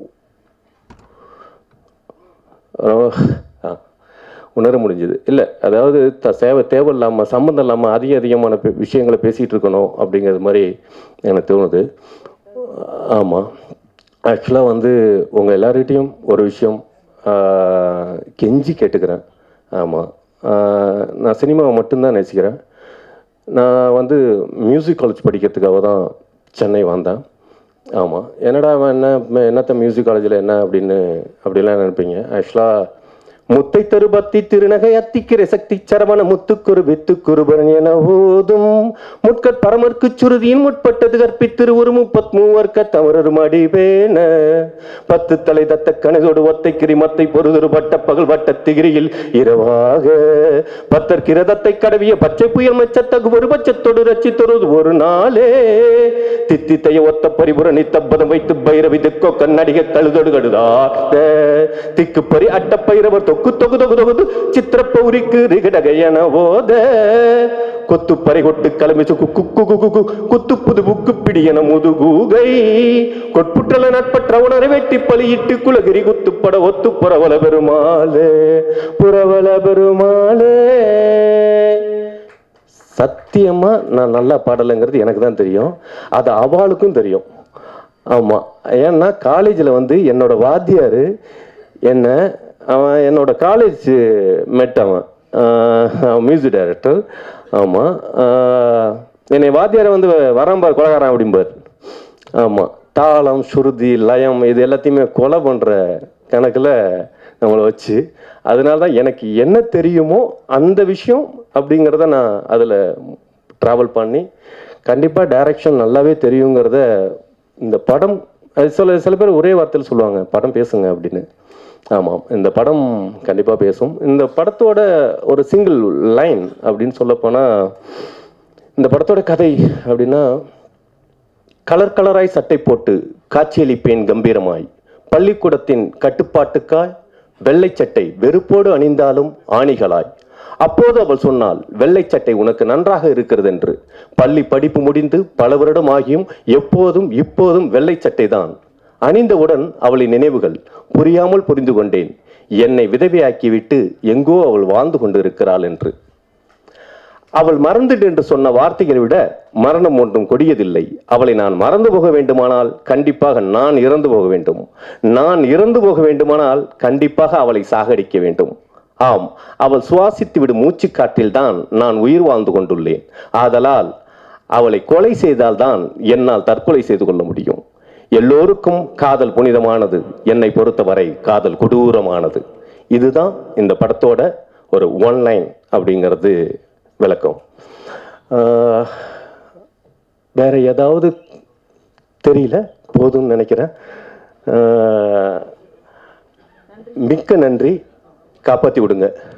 Speaker 6: ஆ உணர முடிஞ்சது இல்லை அதாவது த சேவை தேவையில்லாமல் சம்மந்தம் இல்லாமல் அதிக அதிகமான பே- விஷயங்களை பேசிகிட்டு இருக்கணும் அப்படிங்கிறது மாதிரி எனக்கு தோணுது ஆமாம் ஆக்சுவலாக வந்து உங்கள் எல்லார்கிட்டையும் ஒரு விஷயம் ஆஹ், கெஞ்சி கேட்டுக்கிறேன் ஆமாம் நான் சினிமாவை மட்டும்தான் நேசிக்கிறேன் நான் வந்து மியூசிக் காலேஜ் படிக்கிறதுக்காக தான் சென்னை வந்தேன் ஆமாம் என்னடா அவன் என்ன ம- என்னத்த மியூசிக் காலேஜில் என்ன அப்படின்னு அப்படிலாம் நினைப்பீங்க ஆக்சுவலாக முத்தை தருபத்தி திருநகை அத்திக்கிற சக்தி சரவண முத்துக்குரு வித்துக்குருபரன் என ஓதும் முட்கட் பரமர்க்கு சுருதியின் முற்பட்டது கற்பித்திரு ஒரு முப்பத் மூவர்க்க தவறரு மடிவேன பத்து தலை தத்த கனகோடு ஒத்தை கிரி மத்தை பொருதொரு வட்ட பகல் வட்ட திகிரியில் இரவாக பத்தர் கிரதத்தை கடவிய பச்சை புயல் மச்சத்தகு ஒரு பட்சத்தொடு ரச்சித்தொரு ஒரு நாளே தித்தித்தைய ஒத்த பரிபுர நித்தப்பதம் வைத்து பைரவி திக்கோ கண்ணடிக கழுதொடு கடுதாத திக்கு பறி அட்ட பைரவர் தொக்கு தொகு தொகு தொகுது சித்திர பௌரிக்கு ரிகடகையன ஓத கொத்து பறை கொட்டு கலமிச்சு குக்கு குக்கு குக்கு குத்து புது புக்கு பிடியன முதுகூகை கொட்புற்றல நட்பற்ற உணரை வெட்டி பலியிட்டு குலகிரி குத்துப்பட ஒத்து புறவல பெருமாளே புறவல பெருமாளே சத்தியமா நான் நல்லா பாடலைங்கிறது எனக்கு தான் தெரியும் அது அவளுக்கும் தெரியும் ஆமா ஏன்னா காலேஜில் வந்து என்னோட வாத்தியார் என்ன அவன் என்னோட காலேஜ் மெட் அவன் மியூசிக் டைரக்டர் ஆமாம் என்னை வாத்தியார் வந்து வரம்பார் கொலகாரன் அப்படிம்பார் ஆமாம் தாளம் சுருதி லயம் இது எல்லாத்தையுமே கொலை பண்ணுற கணக்கில் நம்மளை வச்சு அதனால தான் எனக்கு என்ன தெரியுமோ அந்த விஷயம் அப்படிங்கிறத நான் அதில் ட்ராவல் பண்ணி கண்டிப்பாக டைரக்ஷன் நல்லாவே தெரியுங்கிறத இந்த படம் அது சில சில பேர் ஒரே வார்த்தையில் சொல்லுவாங்க படம் பேசுங்க அப்படின்னு ஆமாம் இந்த படம் கண்டிப்பாக பேசும் இந்த படத்தோட ஒரு சிங்கிள் லைன் அப்படின்னு சொல்லப்போனால் இந்த படத்தோட கதை அப்படின்னா கலர் கலராய் சட்டை போட்டு காட்சியளிப்பேன் கம்பீரமாய் பள்ளிக்கூடத்தின் கட்டுப்பாட்டுக்காய் வெள்ளை சட்டை வெறுப்போடு அணிந்தாலும் ஆணிகளாய் அப்போது அவள் சொன்னாள் வெள்ளை சட்டை உனக்கு நன்றாக இருக்கிறது என்று பள்ளி படிப்பு முடிந்து பல வருடம் ஆகியும் எப்போதும் இப்போதும் வெள்ளை சட்டை தான் அணிந்தவுடன் அவளின் நினைவுகள் புரியாமல் புரிந்து கொண்டேன் என்னை விதவையாக்கிவிட்டு எங்கோ அவள் வாழ்ந்து கொண்டிருக்கிறாள் என்று அவள் மறந்துடு என்று சொன்ன வார்த்தைகளை விட மரணம் ஒன்றும் கொடியதில்லை அவளை நான் மறந்து போக வேண்டுமானால் கண்டிப்பாக நான் இறந்து போக வேண்டும் நான் இறந்து போக வேண்டுமானால் கண்டிப்பாக அவளை சாகடிக்க வேண்டும் ஆம் அவள் சுவாசித்து விடும் மூச்சுக்காற்றில் தான் நான் உயிர் வாழ்ந்து கொண்டுள்ளேன் ஆதலால் அவளை கொலை செய்தால்தான் என்னால் தற்கொலை செய்து கொள்ள முடியும் எல்லோருக்கும் காதல் புனிதமானது என்னை பொறுத்தவரை காதல் கொடூரமானது இதுதான் இந்த படத்தோட ஒரு ஒன் லைன் அப்படிங்கிறது விளக்கம் ஆஹ், வேற ஏதாவது தெரியல போதும்னு நினைக்கிறேன் ஆஹ், மிக்க நன்றி காப்பாற்றி விடுங்க